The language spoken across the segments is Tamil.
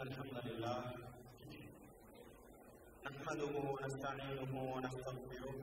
الحمد لله نحمده ونستعينه ونستغفره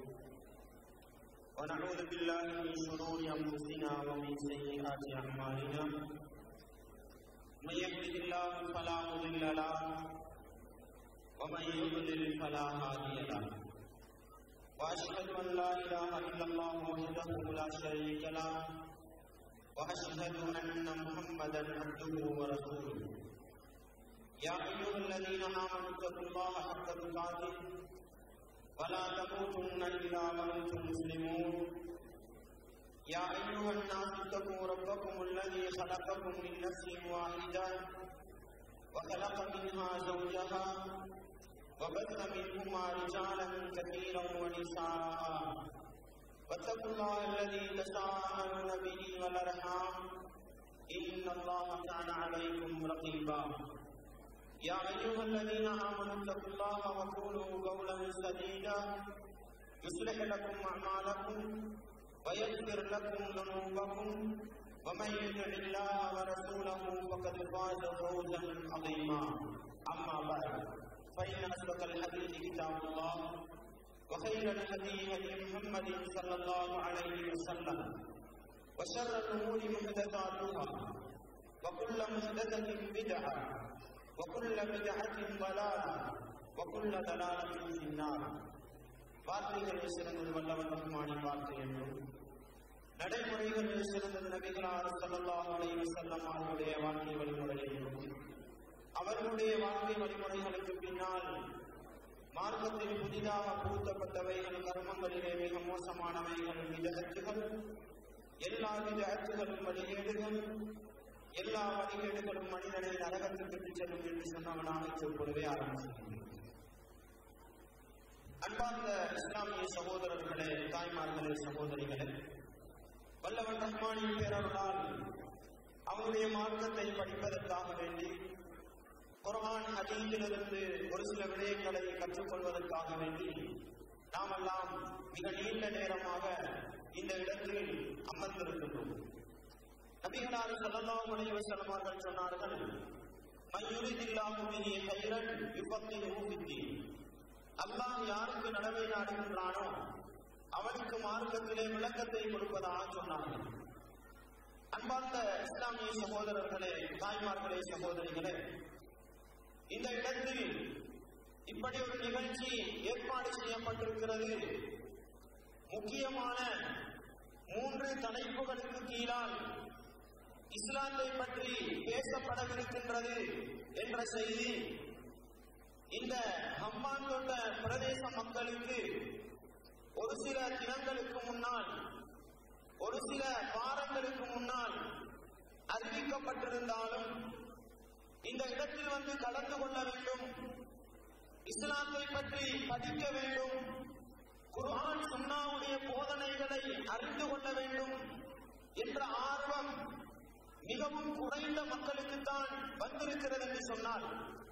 ونعوذ بالله من شرور انفسنا ومن سيئات اعمالنا من يهده الله فلا مضل له ومن يضلل فلا هادي له واشهد ان لا اله الا الله وحده لا شريك له واشهد ان محمدا عبده ورسوله يا ايها الذين امنوا اتقوا الله حق تقاته ولا تموتن الا وانتم مسلمون يا ايها الناس اتقوا ربكم الذي خلقكم من نفس واحده وخلق منها زوجها وبث منهما رجالا كثيرا ونساء واتقوا الله الذي تساءلون به والارحام ان الله كان عليكم رقيبا يا ايها الذين امنوا اتقوا الله وقولوا قولا سديدا يصلح لكم اعمالكم ويغفر لكم ذنوبكم ومن يطع الله ورسوله فقد فاز فوزا عظيما اما بعد فان اصدق الحديث كتاب الله وخير الهدي هدي محمد صلى الله عليه وسلم وشر الامور محدثاتها وكل محدثه بدعه وكل بدعه ضلاله وكل ضلاله في النار வார்த்தைகளில் சிறந்தது வல்லவன் ரஹ்மானி வார்த்தை என்றும் நடைமுறைகளில் சிறந்தது நபிகளார் ஸல்லல்லாஹு அலைஹி வஸல்லம் அவர்களுடைய வாழ்க்கை வழிமுறை என்றும் அவர்களுடைய வாழ்க்கை வழிமுறைகளுக்கு பின்னால் மார்க்கத்தில் புதிதாக புகுத்தப்பட்டவைகள் கர்மங்களிலே மிக மோசமானவைகள் விதகத்துகள் எல்லா வித அச்சுகளும் வழிகேடுகள் எல்லா வழிகேடுகளும் மனிதனை நரகத்துக்கு செல்லும் என்று சொன்னவனாக இப்பொழுதே ஆரம்பிக்கின்றேன் அன்பார்ந்த இஸ்லாமிய சகோதரர்களே தாய்மார்களே சகோதரிகளே வல்லவன் ரஹ்மானின் பேரவர்களால் அவருடைய மார்க்கத்தை படிப்பதற்காக வேண்டி குரான் ஹதீஸிலிருந்து ஒரு சில விடயங்களை கற்றுக்கொள்வதற்காக வேண்டி நாமெல்லாம் மிக நீண்ட நேரமாக இந்த இடத்தில் அமர்ந்திருக்கின்றோம் நபிகளார் ஸல்லல்லாஹு அலைஹி வஸல்லம் அவர்கள் சொன்னார்கள் மய்யுரிதில்லாஹு பிஹி கைரன் யுஃபக்கிஹு ஃபித்தீன் அல்லாஹ் யாருக்கு நடவை நாடுகின்றானோ அவனுக்கு மார்க்கத்திலே விளக்கத்தை கொடுப்பதாக சொன்னார்கள் அன்பார்ந்த இஸ்லாமிய சகோதரர்களே தாய்மார்களே சகோதரிகளே இந்த இடத்தில் இப்படி ஒரு நிகழ்ச்சி ஏற்பாடு செய்யப்பட்டிருக்கிறது முக்கியமான மூன்று தலைப்புகளுக்கு கீழால் இஸ்லாத்தை பற்றி பேசப்படவிருக்கின்றது என்ற செய்தி இந்த ஹம்மான் கொண்ட பிரதேச மக்களுக்கு ஒரு சில தினங்களுக்கு முன்னால் ஒரு சில வாரங்களுக்கு முன்னால் அறிவிக்கப்பட்டிருந்தாலும் இந்த இடத்தில் வந்து கலந்து கொள்ள வேண்டும் இஸ்லாத்தை பற்றி படிக்க வேண்டும் குர்ஆன் சுன்னாவுடைய போதனைகளை அறிந்து கொள்ள வேண்டும் என்ற ஆர்வம் மிகவும் குறைந்த மக்களுக்குத்தான் வந்திருக்கிறது என்று சொன்னால்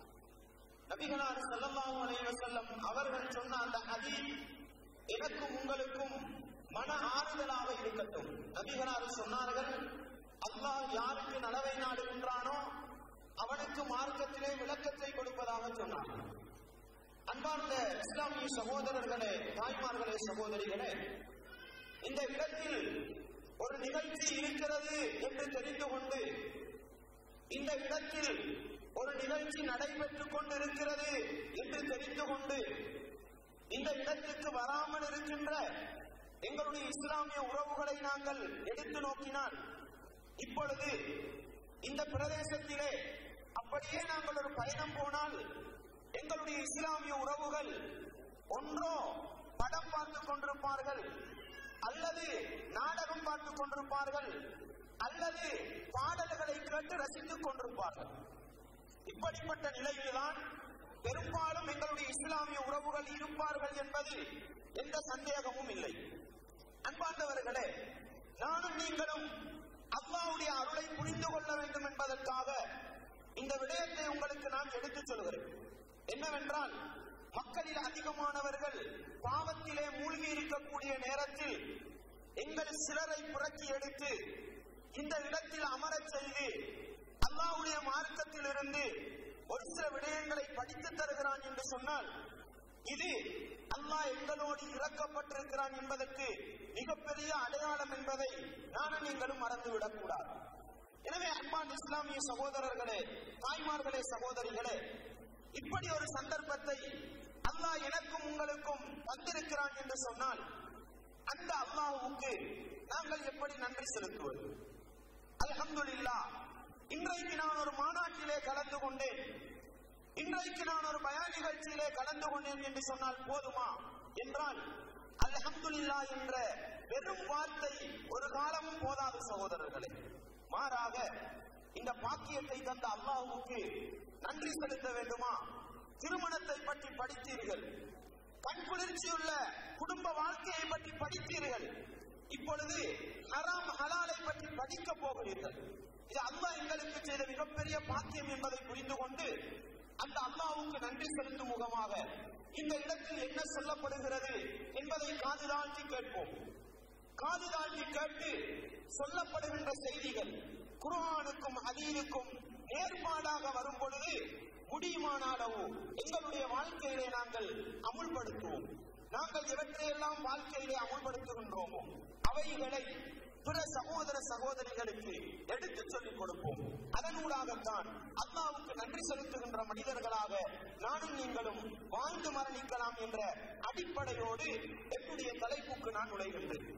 நபிகளார் ஸல்லல்லாஹு அலைஹி வஸல்லம் அவர்கள் சொன்ன அந்த ஹதீஸ் எனக்கும் உங்களுக்கும் மன ஆறுதலாக இருக்கட்டும் நபிகளார் சொன்னார்கள் அல்லாஹ் யாருக்கு நலவை நாடுகின்றானோ அவனுக்கு மார்க்கத்திலே விளக்கத்தை கொடுப்பதாக சொன்னார் அன்பார்ந்த இஸ்லாமிய சகோதரர்களே தாய்மார்களே சகோதரிகளே இந்த இடத்தில் ஒரு நிகழ்ச்சி இருக்கிறது என்று தெரிந்து கொண்டு இந்த இடத்தில் ஒரு நிகழ்ச்சி நடைபெற்றுக் கொண்டிருக்கிறது என்று தெரிந்து கொண்டு இந்த இடத்திற்கு வராமல் இருக்கின்ற எங்களுடைய இஸ்லாமிய உறவுகளை நாங்கள் எடுத்து நோக்கினால் இப்பொழுது இந்த பிரதேசத்திலே அப்படியே நாங்கள் ஒரு பயணம் போனால் எங்களுடைய இஸ்லாமிய உறவுகள் ஒன்றோ படம் பார்த்துக் கொண்டிருப்பார்கள் அல்லது நாடகம் பார்த்துக் கொண்டிருப்பார்கள் அல்லது பாடல்களை கேட்டு ரசித்துக் கொண்டிருப்பார்கள் இப்படிப்பட்ட நிலையில்தான் பெரும்பாலும் எங்களுடைய இஸ்லாமிய உறவுகள் இருப்பார்கள் என்பதில் எந்த சந்தேகமும் இல்லை அன்பார்ந்தவர்களே நானும் நீங்களும் அல்லாவுடைய அருளை புரிந்து கொள்ள வேண்டும் என்பதற்காக இந்த விடயத்தை உங்களுக்கு நான் எடுத்துச் சொல்கிறேன் என்னவென்றால் மக்களில் அதிகமானவர்கள் பாவத்திலே மூழ்கி இருக்கக்கூடிய நேரத்தில் எங்கள் சிலரை புரட்சி எடுத்து இந்த இடத்தில் அமரச் செய்து அல்லாஹ்வுடைய மார்க்கத்திலிருந்து ஒரு சில விடயங்களை படித்து தருகிறான் என்று சொன்னால் இது அல்லாஹ் எங்களோடு இறக்கப்பட்டிருக்கிறான் என்பதற்கு மிகப்பெரிய அடையாளம் என்பதை நானும் நீங்களும் மறந்துவிடக் கூடாது எனவே அன்பான் இஸ்லாமிய சகோதரர்களே தாய்மார்களே சகோதரிகளே இப்படி ஒரு சந்தர்ப்பத்தை அல்லாஹ் எனக்கும் உங்களுக்கும் வந்திருக்கிறான் என்று சொன்னால் அந்த அல்லாஹ்வுக்கு நாங்கள் எப்படி நன்றி செலுத்துவது அல்ஹம்துலில்லாஹ் இன்றைக்கு நான் ஒரு மாநாட்டிலே கலந்து கொண்டேன் இன்றைக்கு நான் ஒரு பயான் நிகழ்ச்சியிலே கலந்து கொண்டேன் என்று சொன்னால் போதுமா என்றால் அல்ஹம்துலில்லா என்ற வெறும் வார்த்தை ஒரு காலமும் போதாது சகோதரர்களே மாறாக இந்த பாக்கியத்தை தந்த அல்லாஹ்வுக்கு நன்றி செலுத்த வேண்டுமா திருமணத்தை பற்றி படித்தீர்கள் கண் குளிர்ச்சியுள்ள குடும்ப வாழ்க்கையை பற்றி படித்தீர்கள் இப்பொழுது ஹராம் ஹலாலை பற்றி படிக்க போகிறீர்கள் இது அல்லாஹ் எங்களுக்கு செய்த மிகப்பெரிய பாக்கியம் என்பதை புரிந்து கொண்டு அந்த அல்லாஹ்வுக்கு நன்றி செலுத்தும் முகமாக இந்த இடத்தில் என்ன சொல்லப்படுகிறது என்பதை காது தாழ்த்தி கேட்போம் காது தாழ்த்தி கேட்டு சொல்லப்படுகின்ற செய்திகள் குர்ஆனுக்கும் ஹதீனுக்கும் நேர்பாடாக வரும் பொழுது முடியுமானாலவோ எங்களுடைய வாழ்க்கையிலே நாங்கள் அமுல்படுத்துவோம் நாங்கள் எவற்றையெல்லாம் வாழ்க்கையிலே அமுல்படுத்துகின்றோமோ அவைகளை பிற சகோதர சகோதரிகளுக்கு எடுத்து சொல்லிக் கொடுப்போம் அதனூடாகத்தான் அல்லாவுக்கு நன்றி செலுத்துகின்ற மனிதர்களாக நானும் நீங்களும் வாழ்ந்து மரணிக்கலாம் என்ற அடிப்படையோடு என்னுடைய தலைப்புக்கு நான் நுழைகின்றேன்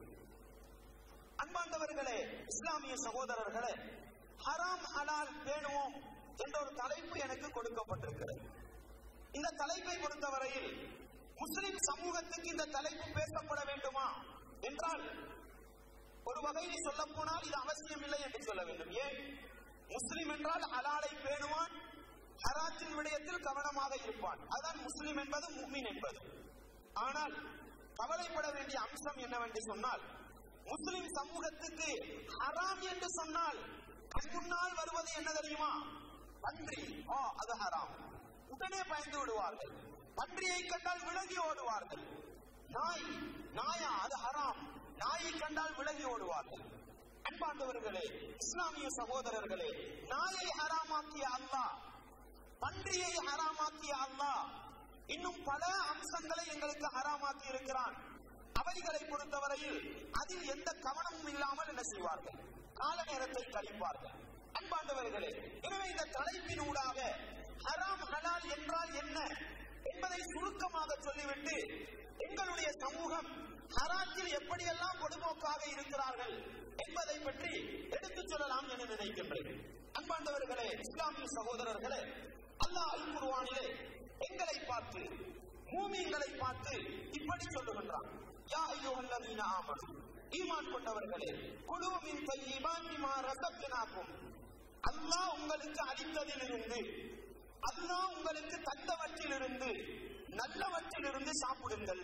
அன்பாண்டவர்களே இஸ்லாமிய சகோதரர்களே ஹராம் ஹலால் பேணுவோம் என்ற ஒரு தலைப்பு எனக்கு கொடுக்கப்பட்டிருக்கிறது இந்த தலைப்பை பொறுத்தவரையில் முஸ்லிம் சமூகத்துக்கு இந்த தலைப்பு பேசப்பட வேண்டுமா என்றால் ஒரு வகையில் சொல்ல போனால் இது அவசியம் இல்லை என்று சொல்ல வேண்டும் ஏன் முஸ்லிம் என்றால் ஹலாலை பேணுவான் ஹராத்தின் விடயத்தில் கவனமாக இருப்பான் அதுதான் முஸ்லிம் என்பது முக்மின் என்பது ஆனால் கவலைப்பட வேண்டிய அம்சம் என்னவென்று சொன்னால் முஸ்லிம் சமூகத்துக்கு ஹராம் என்று சொன்னால் கண் முன்னால் வருவது என்ன தெரியுமா பன்றி ஆ அது ஹராம் உடனே பயந்து விடுவார்கள் பன்றியை கண்டால் விலகி ஓடுவார்கள் நாய் நாயா அது ஹராம் நாயை கண்டால் விலகி ஓடுவார்கள் அன்பாண்டவர்களே இஸ்லாமிய சகோதரர்களே நாயை ஹராமாக்கிய அல்லாஹ் பன்றியை ஹராமாக்கிய அல்லாஹ் இன்னும் பல அம்சங்களை எங்களுக்கு ஹராமாக்கி இருக்கிறான் அவைகளை பொறுத்தவரையில் அதில் எந்த கவனமும் இல்லாமல் என்ன செய்வார்கள் கால நேரத்தை கழிப்பார்கள் அன்பாண்டவர்களே எனவே இந்த தலைப்பின் ஊடாக ஹராம் ஹலால் என்றால் என்ன என்பதை சுருக்கமாக சொல்லிவிட்டு எங்களுடைய சமூகம் ஹராத்தில் எப்படியெல்லாம் பொதுமோக்காக இருக்கிறார்கள் என்பதை பற்றி எடுத்துச் சொல்லலாம் என நினைக்கின்றேன் அன்பாண்டவர்களே இஸ்லாமிய சகோதரர்களே அல்லாஹ் அல் குர்ஆனிலே எங்களை பார்த்து மூமியங்களை பார்த்து இப்படி சொல்லுகின்றான் யா அய்யுஹல்லதீன ஆமனு ஈமான் கொண்டவர்களே குலு மின் தய்யிபாத்தி மா ரஸக்னாக்கும் அல்லாஹ் உங்களுக்கு அளித்ததிலிருந்து அல்லாஹ் உங்களுக்கு தந்தவற்றிலிருந்து நல்லவற்றிலிருந்து சாப்பிடுங்கள்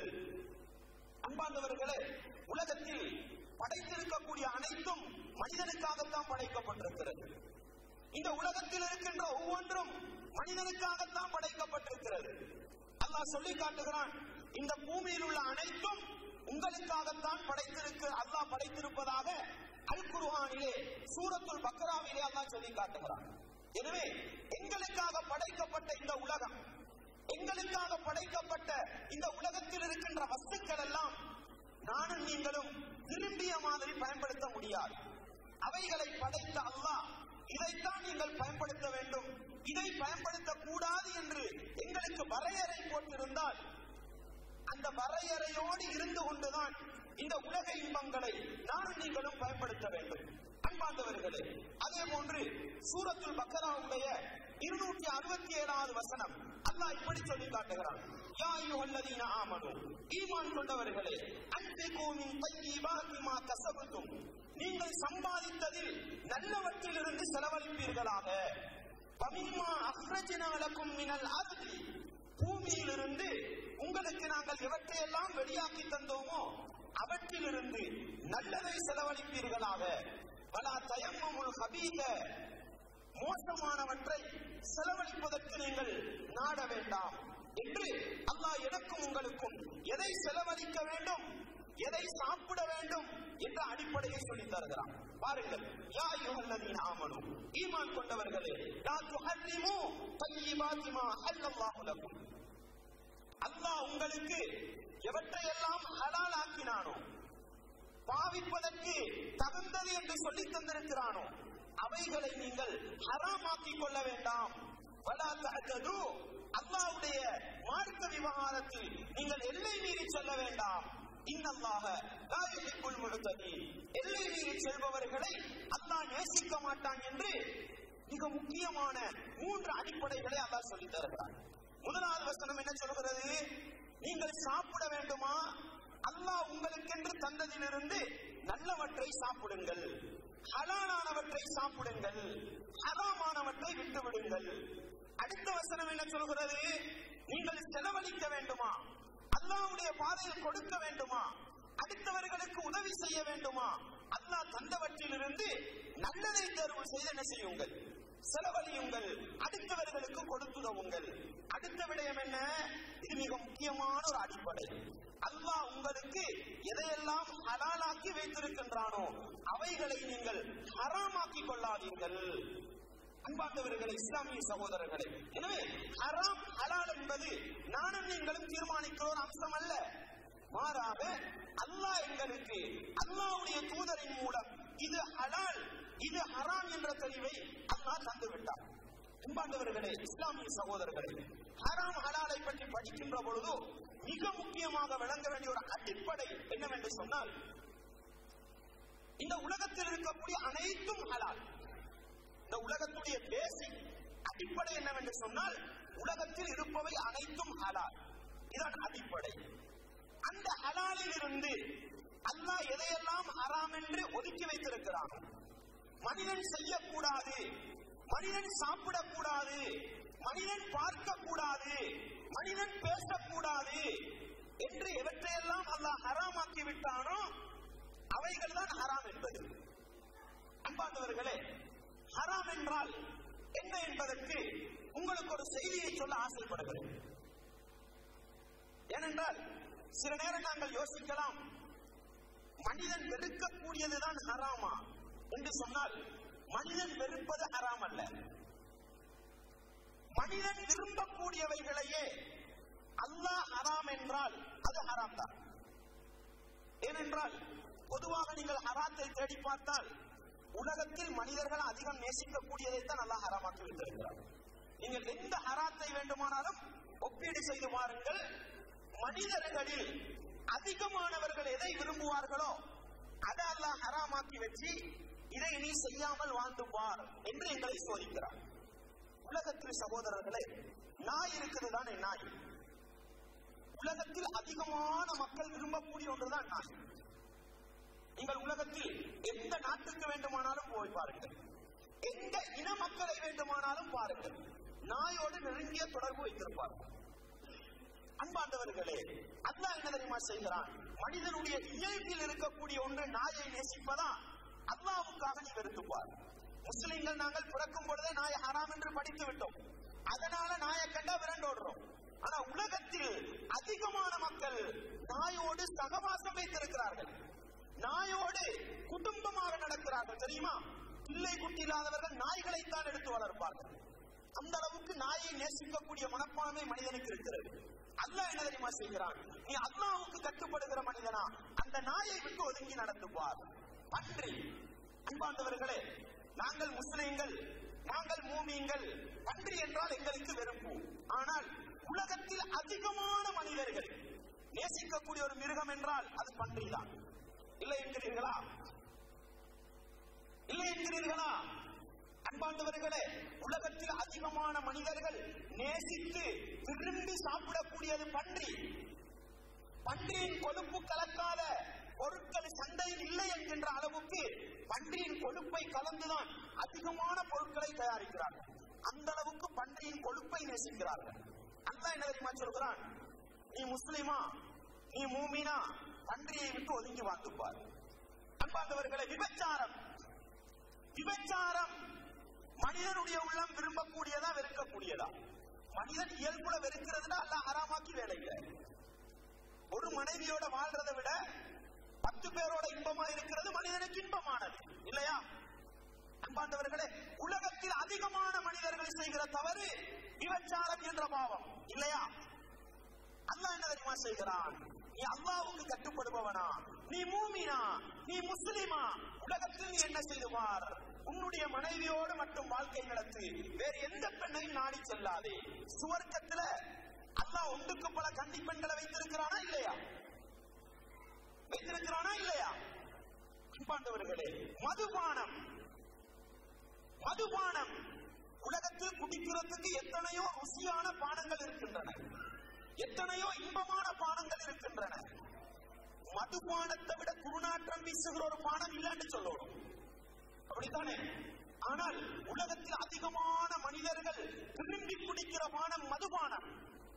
அன்பாண்டவர்களே உலகத்தில் படைத்திருக்கக்கூடிய அனைத்தும் மனிதனுக்காகத்தான் படைக்கப்பட்டிருக்கிறது இந்த உலகத்தில் இருக்கின்ற ஒவ்வொன்றும் மனிதனுக்காகத்தான் படைக்கப்பட்டிருக்கிறது அல்லாஹ் சொல்லி காட்டுகிறான் இந்த பூமியில் உள்ள அனைத்தும் உங்களுக்காகத்தான் படைத்திருக்க அல்லாஹ் படைத்திருப்பதாக அல் குர்ஆனிலே சூரத்துல் பக்ராவிலே அல்லாஹ் சொல்லி காட்டுகிறான் எனவே எங்களுக்காக படைக்கப்பட்ட இந்த உலகம் எங்களுக்காக படைக்கப்பட்ட இந்த உலகத்தில் இருக்கின்ற வஸ்துக்கள் எல்லாம் நானும் நீங்களும் விரும்பிய மாதிரி பயன்படுத்த முடியாது அவைகளை படைத்த அல்லாஹ் இதைத்தான் நீங்கள் பயன்படுத்த வேண்டும் இதை பயன்படுத்த கூடாது என்று எங்களுக்கு வரையறை போட்டிருந்தால் அந்த வரையறையோடு இருந்து கொண்டுதான் இந்த உலக இன்பங்களை நானும் நீங்களும் பயன்படுத்த வேண்டும் அன்பாண்டவர்களே அதே போன்று சூரத்துல் பக்கராவுடைய இருநூற்றி அறுபத்தி ஏழாவது வசனம் அல்லாஹ் இப்படி சொல்லி காட்டுகிறான் யா அய்யுஹல்லதீன ஆமனு ஈமான் கொண்டவர்களே அன்பிகூ மின் தய்யிபாத்தி மா கஸபதும் நீங்கள் சம்பாதித்ததில் நல்லவற்றிலிருந்து செலவழிப்பீர்களாக பமிம்மா அஹ்ரஜ்னா லக்கும் மினல் அர்தி பூமியிலிருந்து உங்களுக்கு நாங்கள் எவற்றையெல்லாம் வெளியாக்கி தந்தோமோ அவற்றிலிருந்து நல்லதை செலவழிப்பீர்களாக பல தயம்முல் ஹபீக மோசமானவற்றை செலவழிப்பதற்கு நீங்கள் நாட வேண்டாம் என்று அல்லாஹ் எனக்கும் உங்களுக்கும் எதை செலவழிக்க வேண்டும் எதை சாப்பிட வேண்டும் என்ற அடிப்படையை சொல்லித் தருகிறான் பாருங்கள் யா யுஹல்லதீன ஆமனு ஈமான் கொண்டவர்களே லா துஹர்ரிமு தய்யிபாத்தி மா ஹல்லல்லாஹு லக்கும் அல்லாஹ் உங்களுக்கு எவற்றையெல்லாம் ஹலால் ஆக்கினானோ பாவிப்பதற்கு தகுந்தது என்று சொல்லி தந்திருக்கிறானோ அவைகளை நீங்கள் ஹராமாக்கிக் கொள்ள வேண்டாம் வலா தஅத்தது அல்லாஹ்வுடைய மார்க்க விவகாரத்தில் நீங்கள் எல்லை மீறி செல்ல வேண்டாம் இன்னல்லாஹ லா யுஹிப்புல் முஹ்ததீன் எல்லை மீறி செல்பவர்களை அல்லாஹ் நேசிக்க மாட்டான் என்று மிக முக்கியமான மூன்று அடிப்படைகளை அல்லாஹ் சொல்லித் தருகிறார் முதலாவது வசனம் என்ன சொல்கிறது நீங்கள் சாப்பிட வேண்டுமா அல்லாஹ் உங்களுக்கென்று தந்ததிலிருந்து நல்லவற்றை சாப்பிடுங்கள் ஹலாலானவற்றை சாப்பிடுங்கள் ஹராமானவற்றை விட்டு விடுங்கள் அடுத்த வசனம் என்ன சொல்கிறது நீங்கள் செலவழிக்க வேண்டுமா அல்லாஹ்வுடைய பாதையில் கொடுக்க வேண்டுமா அடுத்தவர்களுக்கு உதவி செய்ய வேண்டுமா அல்லாஹ் தந்தவற்றிலிருந்து நல்லதை தேர்வு செய்து என்ன செய்யுங்கள் செலவழியுங்கள் அடுத்தவர்களுக்கு கொடுத்துதவுங்கள் அடுத்த விடயம் என்ன இது மிக முக்கியமான ஒரு அடிப்படை அல்லாஹ் உங்களுக்கு எதையெல்லாம் ஹலாலாக்கி வைத்திருக்கின்றானோ அவைகளை நீங்கள் ஹராமாக்கி கொள்ளாதீர்கள் அன்பார்ந்தவர்களே இஸ்லாமிய சகோதரர்களே எனவே ஹராம் ஹலால் என்பது நானும் நீங்களும் தீர்மானிக்கிற ஒரு அம்சம் அல்ல மாறாக அல்லாஹ் எங்களுக்கு அல்லாஹ்வுடைய தூதரின் மூலம் இது ஹலால் இது ஹராம் என்ற தெளிவை அல்லாஹ் தந்து விட்டார் அன்பார்ந்தவர்களே இஸ்லாமிய சகோதரர்களே ஹராம் ஹலாலை பற்றி படிக்கின்ற பொழுது மிக முக்கியமாக விளங்க வேண்டிய ஒரு அடிப்படை என்னவென்று சொன்னால் இந்த உலகத்தில் இருக்கக்கூடிய அனைத்தும் ஹலால் இந்த உலகத்துடைய பேசிக் அடிப்படை என்னவென்று சொன்னால் உலகத்தில் இருப்பவை அனைத்தும் ஹலால் இதான் அடிப்படை அந்த ஹலாலில் இருந்து அல்லாஹ் எதையெல்லாம் ஹராம் என்று ஒதுக்கி வைத்திருக்கிறான் மனிதன் செய்யக்கூடாது மனிதன் சாப்பிடக்கூடாது மனிதன் பார்க்கக்கூடாது மனிதன் பேசக்கூடாது என்று எவற்றையெல்லாம் அல்லாஹ் ஹராமாக்கி விட்டானோ அவைகள் தான் ஹராம் என்பது அன்பார்ந்தவர்களே ஹராம் என்றால் என்ன என்பதற்கு உங்களுக்கு ஒரு செய்தியை சொல்ல ஆசைப்படுகிறேன் ஏனென்றால் சில நேரம் நாங்கள் யோசிக்கலாம் மனிதன் வெறுக்கக்கூடியதுதான் ஹராமா என்று சொன்னால் மனிதன் வெறுப்பது ஹராம் அல்ல மனிதன் விரும்பக்கூடியவைகளையே அல்லாஹ் ஹராம் என்றால் அது ஹராம் தான் ஏனென்றால் பொதுவாக நீங்கள் ஹராத்தை தேடி பார்த்தால் உலகத்தில் மனிதர்கள் அதிகம் நேசிக்கக்கூடியதைத்தான் அல்லாஹ் ஹராமாக்கி வைத்திருக்கிறார் நீங்கள் எந்த ஹராத்தை வேண்டுமானாலும் ஒப்பீடு செய்து பாருங்கள் மனிதர்களில் அதிகமானவர்கள் எதை விரும்புவார்களோ அதை அல்லாஹ் ஹராமாக்கி வச்சு இதை நீ செய்யாமல் வாழ்ந்து பார் என்று எங்களை சோதிக்கிறார் உலகத்தில் சகோதரர்களே நாய் இருக்குது தானே நாய் உலகத்தில் அதிகமான மக்கள் விரும்பக்கூடிய ஒன்றுதான் நாய் நீங்கள் உலகத்தில் எந்த நாட்டுக்கு வேண்டுமானாலும் போய் பாருங்கள் எந்த இன மக்களை வேண்டுமானாலும் பாருங்கள் நாயோடு நெருங்கிய தொடர்பு வைத்திருப்பார்கள் அன்பாண்டவர்களே அல்லாஹ் என்ன தெரியுமா செய்கிறான் மனிதனுடைய இயல்பில் இருக்கக்கூடிய ஒன்று நாயை நேசிப்பதா அல்லாவுக்காக நீ வெறுத்துப்பார் முஸ்லிம்கள் நாங்கள் பிறக்கும் பொழுதே நாய் ஹராம் என்று படித்து விட்டோம் அதனால நாயை கண்டா விரண்டோடுறோம் ஆனா உலகத்தில் அதிகமான மக்கள் நாயோடு சகவாசம் வைத்திருக்கிறார்கள் நாயோடு குடும்பமாக நடக்கிறார்கள் தெரியுமா பிள்ளை குட்டி இல்லாதவர்கள் நாய்களைத்தான் எடுத்து வளர்ப்பார்கள் அந்த அளவுக்கு நாயை நேசிக்கக்கூடிய மனப்பான்மை மனிதனுக்கு இருக்கிறது அல்லாஹ் என்ன தெரியுமா செய்கிறான் நீ அல்லாவுக்கு கட்டுப்படுகிற மனிதனா அந்த நாயை விட்டு ஒதுங்கி நடத்துவார் அன்றி அன்பார்ந்தவர்களே நாங்கள் முஸ்லிம்கள் நாங்கள் மூமியங்கள் பன்றி என்றால் எங்களுக்கு வெறுப்பு ஆனால் உலகத்தில் அதிகமான மனிதர்கள் நேசிக்கக்கூடிய ஒரு மிருகம் என்றால் அது பன்றி தான் இல்லை என்கிறீர்களா இல்லை என்கிறீர்களா அன்பாண்டவர்களே உலகத்தில் அதிகமான மனிதர்கள் நேசித்து விரும்பி சாப்பிடக்கூடியது பன்றி பன்றியின் கொழுப்பு கலக்காத பொருட்கள் சந்தையில் இல்லை என்கின்ற அளவுக்கு பன்றியின் கொழுப்பை கலந்துதான் அதிகமான பொருட்களை தயாரிக்கிறார்கள் அந்த அளவுக்கு பன்றியின் கொழுப்பை நேசிக்கிறார்கள் அல்லாஹ் என்ன தெரியுமா சொல்கிறான் நீ முஸ்லிமா நீ மூமினா பன்றியை விட்டு ஒதுங்கி வாழ்ந்துப்பார் அன்பார்ந்தவர்களை விபச்சாரம் விபச்சாரம் மனிதனுடைய உள்ளம் விரும்பக்கூடியதா வெறுக்கக்கூடியதா மனிதன் இயல்புல வெறுக்கிறதுனா அல்லாஹ் ஹராமாக்கி வேலை இல்லை ஒரு மனைவியோட வாழ்றதை விட பத்து பேரோட இன்பமா இருக்கிறது மனிதனுக்கு இன்பமானது இல்லையா அன்பாண்டவர்களே உலகத்தில் அதிகமான மனிதர்கள் செய்கிற தவறு விபச்சாரம் என்ற பாவம் இல்லையா அல்லாஹ் என்ன தெரியுமா செய்கிறான் நீ அல்லாவுக்கு கட்டுப்படுபவனா நீ மூமினா நீ முஸ்லிமா உலகத்தில் நீ என்ன செய்துவார் உன்னுடைய மனைவியோடு மட்டும் வாழ்க்கை நடத்து வேறு எந்த பெண்ணையும் நாடி செல்லாதே சுவர்க்கத்துல அல்லாஹ் ஒன்றுக்கு பல கண்டி பெண்களை வைத்திருக்கிறானா இல்லையா வைத்திருக்கிறானா இல்லையா அன்பாண்டவர்களே மதுபானம் மதுபானம் உலகத்தில் குடிக்கிறதுக்கு எத்தனையோ ருசியான பானங்கள் இருக்கின்றன எத்தனையோ இன்பமான பானங்கள் இருக்கின்றன மதுபானத்தை விட குருநாற்றம் வீசுகிற ஒரு பானம் இல்லைன்னு சொல்லணும் அப்படித்தானே ஆனால் உலகத்தில் அதிகமான மனிதர்கள் விரும்பி குடிக்கிற பானம் மதுபானம்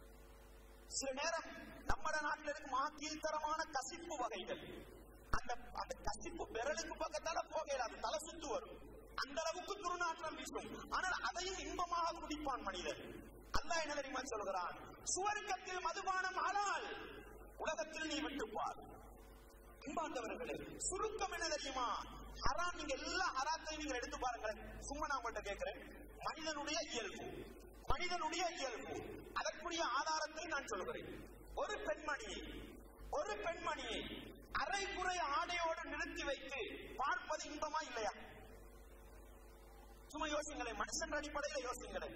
சில நேரம் நம்ம நாட்டில் இருக்கும் மா கீழ்த்தரமான கசிப்பு வகைகள் அந்த அந்த கசிப்பு விரலுக்கு பக்கத்தால போகையில அது தலை சுத்து வரும் அந்த அளவுக்கு துர்நாற்றம் வீசும் ஆனால் அதையும் இன்பமாக குடிப்பான் மனிதன் அல்லாஹ் என்ன தெரியுமா சொல்கிறான் சுவர்க்கத்தில் மதுபானம் ஆனால் உலகத்தில் நீ விட்டுப்பார் இன்பாண்டவர்களே சுருக்கம் என்ன தெரியுமா ஹராம் நீங்க எல்லா ஹராத்தையும் நீங்க எடுத்து பாருங்களேன் சும்மா நான் உங்கள்கிட்ட கேட்கிறேன் மனிதனுடைய இயல்பு மனிதனுடைய இயல்பு அதற்குரிய ஆதாரத்தை நான் சொல்கிறேன் ஒரு பெண்மணியை ஒரு பெண்மணியை அரைக்குறை ஆடையோடு நிறுத்தி வைத்து பார்ப்பது இன்பமா இல்லையா சும்மா யோசிங்களேன் மனுஷன் அடிப்படையில் யோசிங்களேன்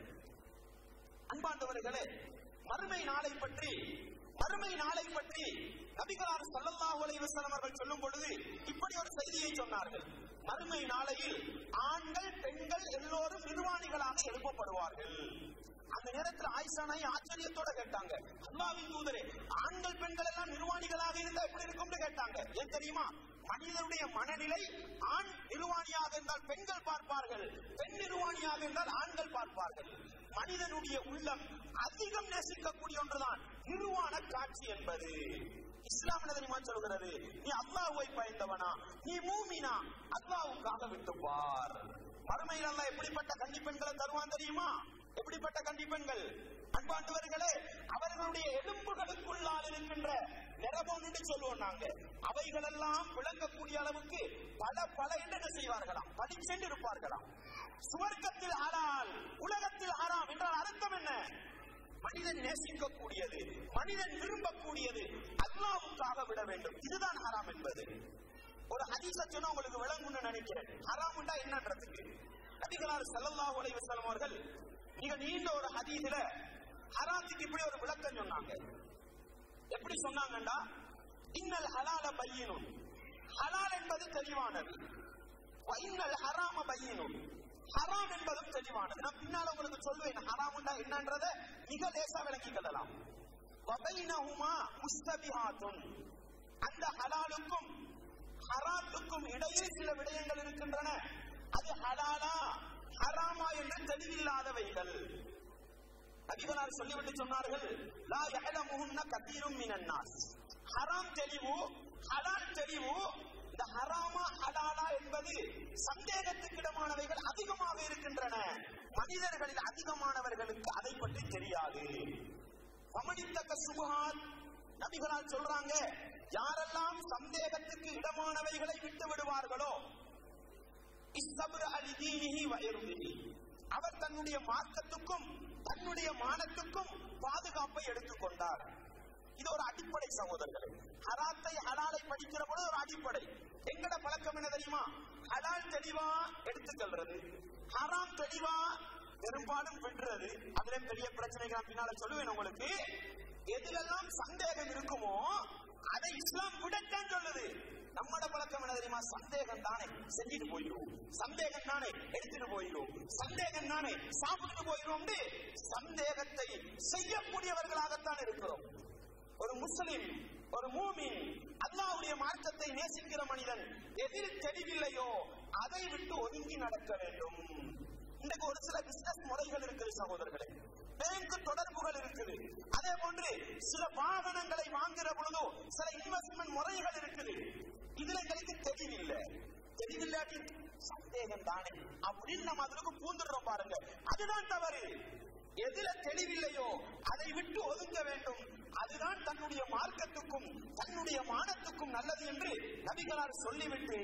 அன்பாண்டவர்களே மறுமை நாளை பற்றி மறுமை நாளை பற்றி நபிகளார் ஸல்லல்லாஹு அலைஹி வஸல்லம் அவர்கள் சொல்லும் பொழுது இப்படி ஒரு செய்தியை சொன்னார்கள் மறுமை நாளையில் ஆண்கள் பெண்கள் எல்லோரும் நிர்வாணிகளாக எழுப்பப்படுவார்கள் அந்த நேரத்தில் ஆயிஷா நாய் ஆச்சரியத்தோட கேட்டாங்க அல்லாவின் தூதரே ஆண்கள் பெண்கள் எல்லாம் நிர்வாணிகளாக இருந்தா எப்படி இருக்கும்னு கேட்டாங்க ஏன் தெரியுமா மனிதனுடைய மனநிலை ஆண் நிர்வாணியாக இருந்தால் பெண்கள் பார்ப்பார்கள் பெண் நிர்வாணியாக இருந்தால் ஆண்கள் பார்ப்பார்கள் மனிதனுடைய உள்ளம் அதிகம் நேசிக்கக்கூடிய ஒன்றுதான் நிர்வாண காட்சி என்பது இஸ்லாம் என்ன தெரியுமா சொல்கிறது நீ அல்லாஹ்வை பயந்தவனா நீ மூமினா அல்லாஹ்வுக்காக விட்டுப்பார் மறுமையில் அல்லாஹ் எப்படிப்பட்ட கன்னி பெண்களை தருவான் தெரியுமா எப்படிப்பட்ட கன்னி பெண்கள் அன்பாண்டவர்களே அவர்களுடைய எலும்புகளுக்குள்ளால் இருக்கின்ற நிறமோன்னு சொல்லுவோம் நாங்க அவைகள் எல்லாம் விளங்கக்கூடிய அளவுக்கு பல பல என்ன செய்வார்களாம் படிச்சென்று இருப்பார்களாம் சுவர்க்கத்தில் ஹலால் உலகத்தில் ஹராம் என்றால் அர்த்தம் என்ன மனிதன் நேசிக்கக்கூடியது மனிதன் விரும்பக்கூடியது அல்லாவுக்காக விட வேண்டும் இதுதான் ஹராம் என்பது ஒரு ஹதீஸ சொன்னா உங்களுக்கு விளங்கும்னு நினைக்கிறேன் ஹராம்டா என்னன்றதுக்கு நபிகளார் ஸல்லல்லாஹு அலைஹி வஸல்லம் அவர்கள் மிக நீண்ட ஒரு ஹதீஸ்ல ஹராத்துக்கு இப்படி ஒரு விளக்கம் சொன்னாங்க எப்படி சொன்னாங்கண்டா இன்னல் ஹலால பையினும் ஹலால் என்பது தெளிவானது வ இன்னல் ஹராம பையினும் ஹராம் என்பதும் தெளிவானது நான் பின்னால உங்களுக்கு சொல்லுவேன் ஹராம்டா என்னன்றத மிக லேசா விளக்கிக் கொள்ளலாம் வபைனஹுமா முஸ்தபிஹாத்துன் அந்த ஹலாலுக்கும் ஹராத்துக்கும் இடையில் சில விடயங்கள் இருக்கின்றன அது ஹலாலா ஹராமா என்று தெளிவில்லாதவைகள் நபிகளார் சொல்லிவிட்டு சொன்னார்கள் லா யஹலமுஹுன்ன கதீரும் மினன் நாஸ் ஹராம் தெளிவு ஹலால் தெளிவு இந்த ஹராமா ஹலாலா என்பது சந்தேகத்துக்கிடமானவைகள் அதிகமாக இருக்கின்றன மனிதர்களில் அதிகமானவர்களுக்கு அதை பற்றி தெரியாது சமணித்தக்க சுபஹாத் நபிகளால் சொல்றாங்க யாரெல்லாம் சந்தேகத்துக்கு இடமானவைகளை விட்டு விடுவார்களோ இஸ்தபுர அலி தீனிஹி வ இர்திஹி. அவர் தன்னுடைய மார்க்கத்துக்கும் தன்னுடைய மானத்துக்கும் பாதுகாப்பை எடுத்துக் கொண்டார் இது ஒரு அடிப்படை சகோதரர்களே ஹராத்தை ஹலாலை படிக்கிற பொழுது ஒரு அடிப்படை எங்கட பழக்கம் என்ன தெரியுமா ஹலால் தெளிவா எடுத்துக்கொள்றது ஹராம் தெளிவா பெரும்பாலும் விடுறது அதுல பெரிய பிரச்சனைகள் நான் பின்னால சொல்லுவேன் உங்களுக்கு எதிலெல்லாம் சந்தேகம் இருக்குமோ அதை இஸ்லாம் விடத்தான் சொல்லுது நம்மட பழக்கம் என்ன தெரியுமா சந்தேகம் தானே செஞ்சுட்டு போயிடும் சந்தேகம் தானே எடுத்துட்டு போயிடும் சந்தேகம் தானே சாப்பிட்டுட்டு போயிடும் சந்தேகத்தை செய்யக்கூடியவர்களாகத்தான் இருக்கிறோம் ஒரு முஸ்லிம் ஒரு மூமின் அல்லாஹ்வுடைய மார்க்கத்தை நேசிக்கிற மனிதன் எதில் தெளிவில்லையோ அதை விட்டு ஒதுங்கி நடக்க வேண்டும் இன்றைக்கு ஒரு சில பிசினஸ் முறைகள் இருக்குது சகோதரர்களே பேங்க் தொடர்புகள் இருக்குது அதே போன்று சில வாகனங்களை வாங்குற பொழுதோ சில இன்வெஸ்ட்மெண்ட் முறைகள் இருக்குது இதுல எங்களுக்கு தெளிவில்லை தெளிவில்லாட்டி சந்தேகம் தானே அப்படின்னு நம்ம அதுக்கு பூந்துடுறோம் பாருங்க அதுதான் தவறு எதுல தெளிவில்லையோ அதை விட்டு ஒதுங்க வேண்டும் அதுதான் தன்னுடைய மார்க்கத்துக்கும் தன்னுடைய மானத்துக்கும் நல்லது என்று நபிகளார் சொல்லிவிட்டு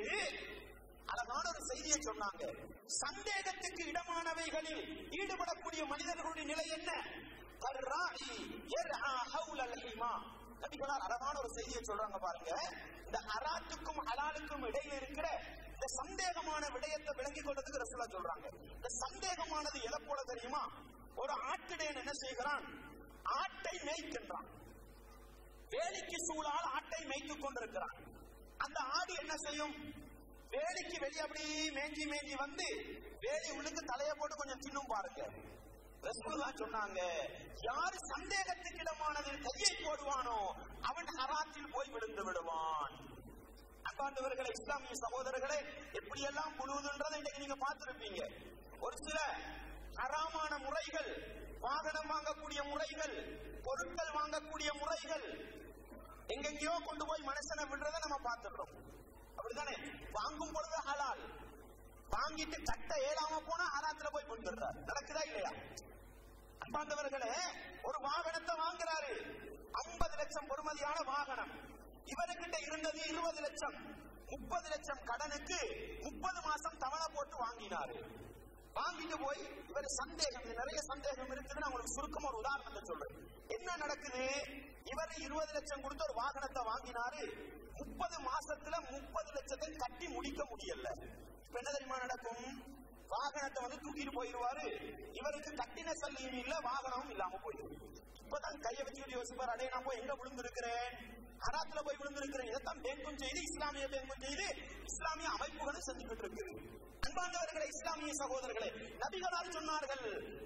அழகான ஒரு செய்தியை சொன்னாங்க சந்தேகத்துக்கு இடமானவைகளில் ஈடுபடக்கூடிய மனிதர்களுடைய நிலை என்ன கர்ராஇ யர்ஆ ஹவுலல் ஹிமா நபிகளார் அழகான ஒரு செய்தியை சொல்றாங்க பாருங்க இந்த ஹராத்துக்கும் ஹலாலுக்கும் இடையில இருக்கிற இந்த சந்தேகமான விடயத்தை விளங்கிக் கொள்றதுக்கு ரசூலா சொல்றாங்க இந்த சந்தேகமானது எதை போல தெரியுமா ஒரு ஆட்டிடையன் என்ன செய்கிறான் ஆட்டை மேய்க்கின்றான் வேலிக்கு சூழால் ஆட்டை மேய்த்துக் கொண்டிருக்கிறான் அந்த ஆடு என்ன செய்யும் வேலிக்கு வெளியே அப்படி மேஞ்சி மேஞ்சி வந்து வேலி உள்ளுக்கு தலைய போட்டு கொஞ்சம் தின்னும் பாருங்க ரசூலுல்லாஹ் சொன்னாங்க யார் சந்தேகத்துக்கு இடமானதில் கையை போடுவானோ அவன் ஹராத்தில் போய் விழுந்து விடுவான் அன்பாண்டவர்களே இஸ்லாமிய சகோதரர்களே எப்படி எல்லாம் புழுவுதுன்றதை இன்னைக்கு நீங்க பார்த்திருப்பீங்க ஒரு சில ஹராமான முறைகள் வாகனம் வாங்கக்கூடிய முறைகள் பொருட்கள் வாங்கக்கூடிய முறைகள் எங்கெங்கயோ கொண்டு போய் மனுஷனை விடுறதை நம்ம பார்த்துடுறோம் அப்படித்தானே வாங்கும் பொழுது ஹலால் வாங்கிட்டு கட்ட ஏறாம போனா ஹராத்துல போய் கொண்டுடுறார் நடக்குதா இல்லையா அன்பாண்டவர்களே ஒரு வாகனத்தை வாங்குறாரு ஐம்பது லட்சம் பொறுமதியான வாகனம் இவருக்கிட்ட இருந்தது இருபது லட்சம் முப்பது லட்சம் கடனுக்கு முப்பது மாசம் தவணை போட்டு வாங்கினாரு வாங்கிட்டு போய் இவர் சந்தேகம் இது நிறைய சந்தேகம் இருக்குது நான் உங்களுக்கு சுருக்கமா ஒரு உதாரணத்தை சொல்றேன் என்ன நடக்குது இவர் இருபது லட்சம் கொடுத்து ஒரு வாகனத்தை வாங்கினாரு முப்பது மாசத்துல முப்பது லட்சத்தை கட்டி முடிக்க முடியல இப்ப என்ன தெரியுமா நடக்கும் வாகனத்தை வந்து தூக்கிட்டு போயிருவாரு இவருக்கு கட்டின சல்லியும் இல்ல வாகனமும் இல்லாம போயிடும் இப்பதான் கையை வச்சுக்கிட்டு யோசிப்பார் அடே நான் போய் எங்க விழுந்திருக்கிறேன் ஹராத்துல போய் விழுந்திருக்கிறேன் இதைத்தான் பேங்கும் செய்து இஸ்லாமிய பேங்கும் செய்து இஸ்லாமிய அமைப்புகளும் செஞ்சுக்கிட்டு இருக்குது அன்பாண்டவர்களே இஸ்லாமிய சகோதரர்களே நபிகளார் சொன்னார்கள்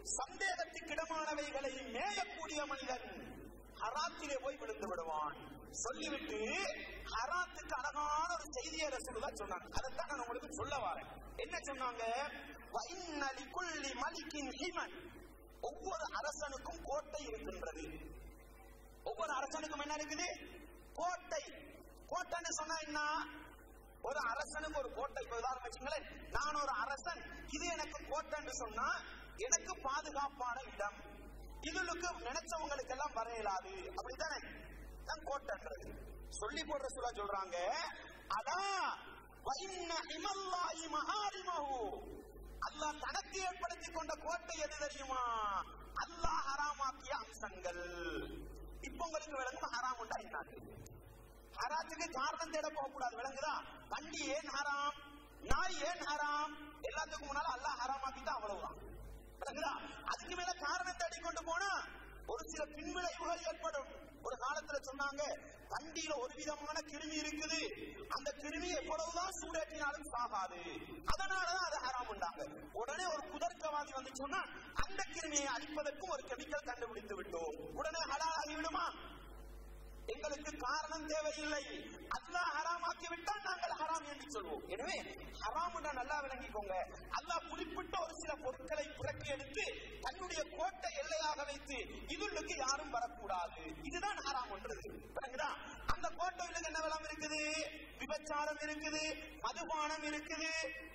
சந்தேகத்துக்கிடமானவைகளை மேயக்கூடிய மனிதன் ஹராத்திலே போய் விழுந்து விடுவான் சொல்லிவிட்டு ஹராத்துக்கு அழகான ஒரு செய்தியை ரசூலுல்லா சொன்னாங்க அதைத்தான் நான் உங்களுக்கு சொல்ல வரேன் என்ன சொன்னாங்க "வஇன்ன லிகுல்லி மலிக்கின் ஹிமன் ஒவ்வொரு அரசனுக்கும் கோட்டை இருக்கின்றது ஒவ்வொரு அரசனுக்கும் என்ன இருக்குது கோட்டை கோட்டைன்னு சொன்னா என்ன ஒரு அரசனுக்கு ஒரு கோட்டை இப்ப உதாரணம் வச்சுங்களேன் நான் ஒரு அரசன் இது எனக்கு கோட்டைன்னு சொன்னா எனக்கு பாதுகாப்பான இடம் இதுலுக்கு நினைச்சவங்களுக்கு எல்லாம் வர இயலாது அப்படித்தானே தான் கோட்டைன்றது சொல்லி போடுற சொல்ல சொல்றாங்க அதான் வைன்ன இமல்லாஹி மஹாரிமஹு அல்லாஹ் தனக்கு ஏற்படுத்தி கொண்ட கோட்டை எது தெரியுமா அல்லாஹ் ஹராமாக்கிய அம்சங்கள் இப்ப உங்களுக்கு விளங்கும் ஹராம் உண்டா என்னாது ஹராத்துக்கு காரணம் தேட போக கூடாது விளங்குதா பண்டி ஏன் ஹராம் நாய் ஏன் ஹராம் எல்லாத்துக்கும் முன்னால அல்லாஹ் ஹராமாக்கிட்டா அவ்வளவுதான் விளங்குதா அதுக்கு மேல காரணம் தேடி கொண்டு போனா ஒரு சில பின்விளைவுகள் ஏற்படும் ஒரு காலத்துல சொன்னாங்க வண்டியில ஒரு விதமான கிருமி இருக்குது அந்த கிருமி எவ்வளவுதான் சூடேற்றினாலும் சாகாது அதனாலதான் அது ஹராம் உண்டாங்க உடனே ஒரு குதர்க்கவாதி வந்து சொன்னா அந்த கிருமியை அழிப்பதற்கும் ஒரு கெமிக்கல் கண்டுபிடித்து விட்டோம் உடனே ஹலால் ஆகிவிடுமா எங்களுக்கு காரணம் தேவையில்லை அல்லாஹ் ஹராமாக்கி விட்டால் நாங்கள் ஹராம் என்று சொல்வோம் எனவே ஹராம் நல்லா விளங்கிக்கோங்க அல்லாஹ் குறிப்பிட்ட ஒரு சில பொருட்களை புறக்கி எடுத்து தன்னுடைய கோட்டை எல்லையாக வைத்து இதுளுக்கு யாரும் வரக்கூடாது இதுதான் ஹராம் என்றது விளங்குதா அந்த கோட்டையில என்ன விளம் இருக்குது விபச்சாரம் இருக்குது மதுபானம் இருக்குது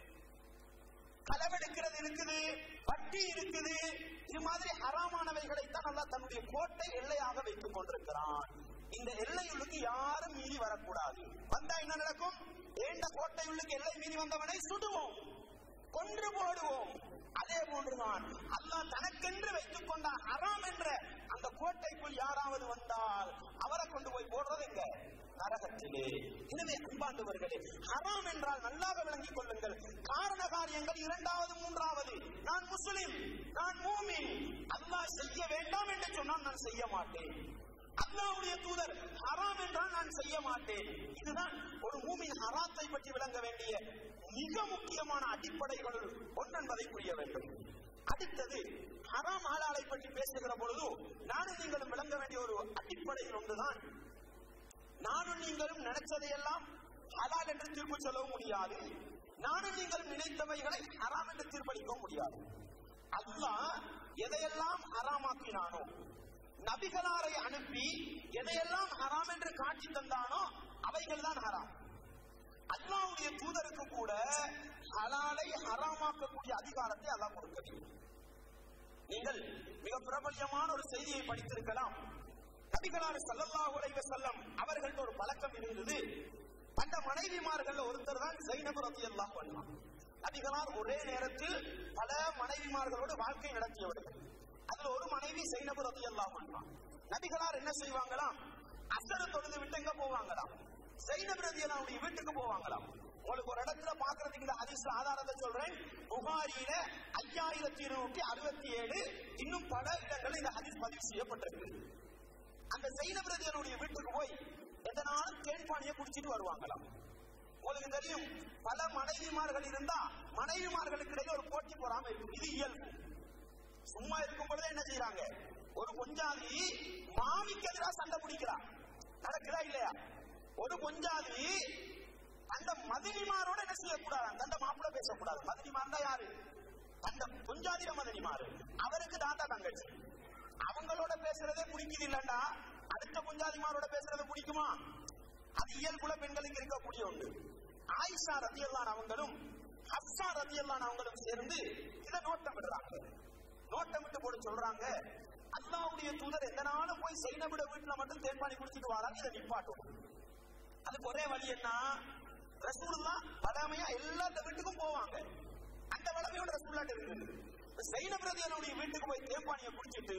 களவெடுக்கிறது இருக்குது வட்டி இருக்குது இது மாதிரி ஹராமானவைகளை தான் அல்லாஹ் தன்னுடைய கோட்டை எல்லையாக வைத்துக் கொண்டிருக்கிறான் இந்த எல்லையுள்ளுக்கு யாரும் மீறி வரக்கூடாது வந்தா என்ன நடக்கும் ஏண்ட கோட்டையுள்ளுக்கு எல்லை மீறி வந்தவனை சுடுவோம் கொன்று போடுவோம் அதே போன்றுதான் அல்லாஹ் தனக்கென்று வைத்துக் கொண்ட ஹராம் என்ற அந்த கோட்டைக்குள் யாராவது வந்தால் அவரை கொண்டு போய் போடுறது எங்க நரகத்திலே எனவே அன்பாண்டவர்களே ஹராம் என்றால் நல்லாக விளங்கிக் கொள்ளுங்கள் காரண காரியங்கள் இரண்டாவது மூன்றாவது நான் முஸ்லிம் நான் மூமின் அல்லாஹ் செய்ய வேண்டாம் என்று சொன்னால் நான் செய்ய மாட்டேன் அல்லாஹ்வுடைய தூதர் ஹராம் என்றால் நான் செய்ய மாட்டேன் இதுதான் ஒரு மூமின் ஹராத்தை பற்றி விளங்க வேண்டிய மிக முக்கியமான அடிப்படைகளுள் ஒன்றென்பதை புரிய வேண்டும் அடுத்தது ஹராம் ஹலாலை பற்றி பேசுகிற பொழுது நானும் நீங்களும் விளங்க வேண்டிய ஒரு அடிப்படையில் ஒன்றுதான் நானும் நீங்களும் நினைச்சதையெல்லாம் ஹலால் என்று தீர்ப்பு சொல்லவும் முடியாது நானும் நீங்களும் நினைத்தவைகளை ஹராம் என்று தீர்ப்பளிக்கவும் முடியாது அல்லாஹ் எதையெல்லாம் ஹராமாக்கினானோ நபிகளாரை அனுப்பி எதையெல்லாம் ஹராம் என்று காட்சி தந்தானோ அவைகள் தான் ஹராம் அல்லாவுடைய தூதருக்கு கூட ஹலாலை ஹராமாக்கக்கூடிய அதிகாரத்தை அல்லாஹ் கொடுக்கவில்லை நீங்கள் மிக பிரபல்யமான ஒரு செய்தியை படித்திருக்கலாம் நபிகளார் ஸல்லல்லாஹு அலைஹி வஸல்லம் அவர்கள்ட்ட ஒரு பழக்கம் இருந்தது அந்த மனைவிமார்கள் ஒருத்தர் தான் ஜைனப் ரலியல்லாஹு அன்ஹா நபிகளார் ஒரே நேரத்தில் பல மனைவிமார்களோடு வாழ்க்கை நடத்தியவர்கள் அதுல ஒரு மனைவி ஜைனப் ரலியல்லாஹு அன்ஹா நபிகளார் என்ன செய்வாங்களாம் அசர் தொழுது விட்டு எங்க போவாங்களாம் ஜைனப் ரலியல்லாஹுடைய வீட்டுக்கு போவாங்களாம் உங்களுக்கு ஒரு இடத்துல பாக்குறதுக்கு இந்த ஹதீஸ் ஆதாரத்தை சொல்றேன் புகாரியில ஐயாயிரத்தி இருநூற்றி அறுபத்தி ஏழு இன்னும் பல இடங்களில் இந்த ஹதீஸ் பதிவு செய்யப்பட்டிருக்கு அந்த ஜெயினபிரதியனுடைய வீட்டுக்கு போய் எதனாலும் தேன்பானியை குடிச்சிட்டு வருவாங்களாம் உங்களுக்கு தெரியும் பல மனைவிமார்கள் இருந்தா மனைவிமார்களுக்கு இடையே ஒரு போட்டி போறாம இருக்கும் இது இயல்பு சும்மா இருக்கும் பொழுதே என்ன செய்யறாங்க ஒரு கொஞ்சாதி மாமிக்கு எதிராக சண்டை பிடிக்கிறான் நடக்குதா இல்லையா ஒரு கொஞ்சாதி அந்த மதினிமாரோட என்ன செய்யக்கூடாது அந்த மாப்பிள்ள பேசக்கூடாது மதினிமார் தான் யாரு அந்த கொஞ்சாதிர மதினிமாரு அவருக்கு தாத்தா தங்கச்சி அவங்களோட பேசுறதே பிடிக்குது இல்லண்டா அடுத்த குஞ்சாதிமாரோட பேசுறது பிடிக்குமா அது இயல்புல பெண்களுக்கு இருக்கக்கூடிய ஒன்று ஆயிஷா ரத்தியல்லான் அவங்களும் ஹப்சா ரத்தியல்லான் அவங்களும் சேர்ந்து இதை நோட்டமிடுறாங்க நோட்டமிட்டு போட்டு சொல்றாங்க அல்லாவுடைய தூதர் எந்த நாளும் போய் செய்னவிட வீட்டுல மட்டும் தேர்ப்பாணி குடிச்சிட்டு வராங்க இதை நிப்பாட்டும் அதுக்கு ஒரே வழி என்ன ரசூலுல்லா பழமையா எல்லாத்த வீட்டுக்கும் போவாங்க அந்த வளமையோட ரசூல்லாட்ட இருக்குது ஜெயினப் ரதியனுடைய வீட்டுக்கு போய் தேம்பானியை குடிச்சிட்டு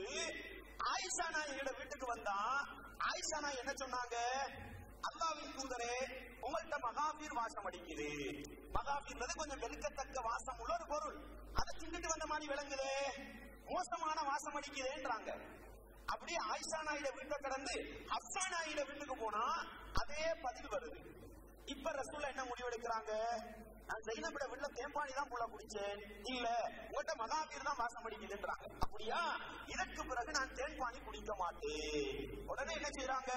ஆயிஷா நாயோட வீட்டுக்கு வந்தா ஆயிஷா நாய் என்ன சொன்னாங்க அல்லாவின் தூதரே உங்கள்ட்ட மகாபீர் வாசம் அடிக்குது மகாபீர்ன்றது கொஞ்சம் வெளுக்கத்தக்க வாசம் உள்ள ஒரு பொருள் அதை தின்னுட்டு வந்த மாதிரி விளங்குதே மோசமான வாசம் அடிக்குதேன்றாங்க அப்படியே ஆயிஷா நாயிட வீட்டை கடந்து ஹப்சா நாயிட வீட்டுக்கு போனா அதே பதில் வருது இப்ப ரசூல்ல என்ன முடிவெடுக்கிறாங்க நான் ஜெயினபிட வீட்டுல தேம்பானி தான் புள்ள குடிச்சேன் இல்ல உங்கள்ட்ட மகாபீர் தான் வாசம் அடிக்குதுன்றாங்க அப்படியா இதற்கு பிறகு நான் தேன்பானி குடிக்க மாட்டேன் உடனே என்ன செய்யறாங்க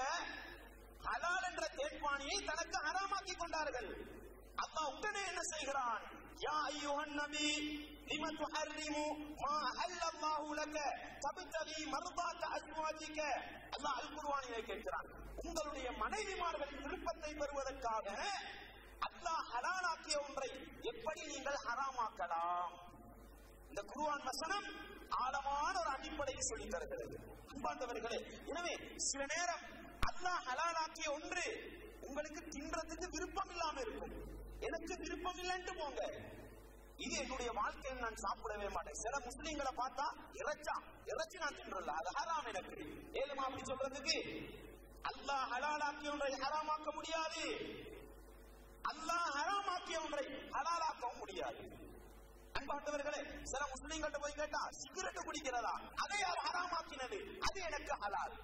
ஹலால் என்ற தேன்பானியை தனக்கு ஹராமாக்கி கொண்டார்கள் அல்லாஹ் உடனே என்ன செய்கிறான் யா ஐயுஹன் நபி லிம துஹர்ரிமு மா அஹல்லல்லாஹு லக தப்தகி மர்தாத அஸ்வாஜிக அல்லாஹ் அல் குர்ஆனிலே கேட்கிறான் உங்களுடைய மனைவிமார்களின் விருப்பத்தை பெறுவதற்காக அல்லாஹ் ஹலாலாக்கிய ஒன்றை எப்படி நீங்கள் ஹராமாக்கலாம் இந்த குருவான் வசனம் ஆழமான ஒரு அடிப்படையை சொல்லி தருகிறது அன்பார்ந்தவர்களே எனவே சில நேரம் அல்லாஹ் ஹலாலாக்கிய ஒன்று உங்களுக்கு தின்றதுக்கு விருப்பம் இல்லாம இருக்கும் எனக்கு விருப்பம் இல்லைன்ட்டு போங்க இது என்னுடைய வாழ்க்கையில் நான் சாப்பிடவே மாட்டேன் சில முஸ்லீம்களை பார்த்தா இறைச்சா இறைச்சி நான் தின்றல அது ஹராம் எனக்கு ஏழுமா அப்படி சொல்றதுக்கு அல்லாஹ் ஹலாலாக்கிய ஒன்றை ஹராமாக்க முடியாது அல்லாஹ் ஹராமாக்கிய ஒன்றை ஹலாலாக்கவும் முடியாது அன்பாட்டவர்களே சில முஸ்லீம்கிட்ட போய் கேட்டா சிகரெட் குடிக்கிறதா அதை யார் ஹராமாக்கினது அது எனக்கு ஹலால்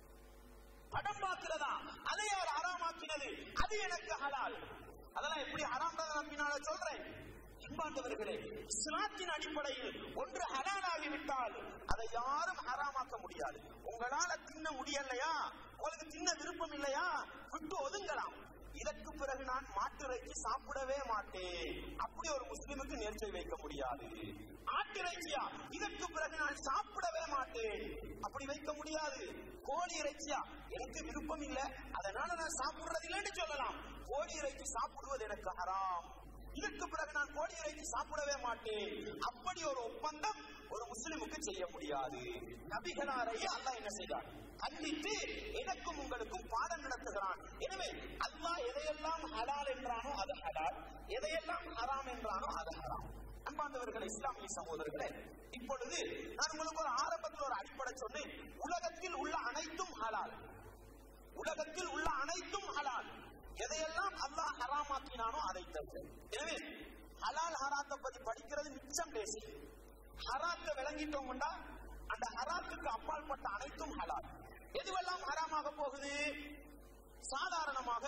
படம் பார்க்கிறதா அதை யார் ஹராமாக்கினது அது எனக்கு ஹலால் அதெல்லாம் எப்படி ஹராம் நான் பின்னால சொல்றேன் அன்பாண்டவர்களே இஸ்லாத்தின் அடிப்படையில் ஒன்று ஹலாலாகி விட்டால் அதை யாரும் ஹராமாக்க முடியாது உங்களால தின்ன முடியலையா உங்களுக்கு தின்ன விருப்பம் இல்லையா விட்டு ஒதுங்கலாம் இதற்கு பிறகு நான் மாட்டிறைச்சி சாப்பிடவே மாட்டேன் அப்படி ஒரு முஸ்லிமுக்கு நேர்ச்சை வைக்க முடியாது ஆட்டிறைச்சியா இதற்கு பிறகு நான் சாப்பிடவே மாட்டேன் அப்படி வைக்க முடியாது கோழி இறைச்சியா எனக்கு விருப்பம் இல்ல அதனால நான் சாப்பிடுறது இல்லைன்னு சொல்லலாம் கோழி இறைச்சி சாப்பிடுவது எனக்கு ஹராம் இதற்கு பிறகு நான் கோழி இறைச்சி சாப்பிடவே மாட்டேன் அப்படி ஒரு ஒப்பந்தம் ஒரு முஸ்லிமுக்கு செய்ய முடியாது நபிகளாரையே அல்லாஹ் என்ன செய்தார் கண்டித்து எனக்கும் உங்களுக்கும் பாடம் நடத்துகிறான் எனவே அல்லாஹ் எதையெல்லாம் ஹலால் என்றானோ அது ஹலால் எதையெல்லாம் ஹராம் என்றானோ அது ஹராம் அன்பாந்தவர்களே இஸ்லாமிய சகோதரர்களே இப்பொழுது நான் உங்களுக்கு ஒரு ஆரம்பத்தில் ஒரு அடிப்படை சொன்னேன் உலகத்தில் உள்ள அனைத்தும் ஹலால் உலகத்தில் உள்ள அனைத்தும் ஹலால் எதையெல்லாம் அல்லாஹ் ஹராமாக்கினானோ அதை தவிர எனவே ஹலால் ஹராத்தை பத்தி படிக்கிறது மிச்சம் பேசி ஹராத்தை விளங்கிட்டோம்னா அந்த ஹராத்துக்கு அப்பாற்பட்ட அனைத்தும் ஹலால் எதுவெல்லாம் ஹராமாக போகுது சாதாரணமாக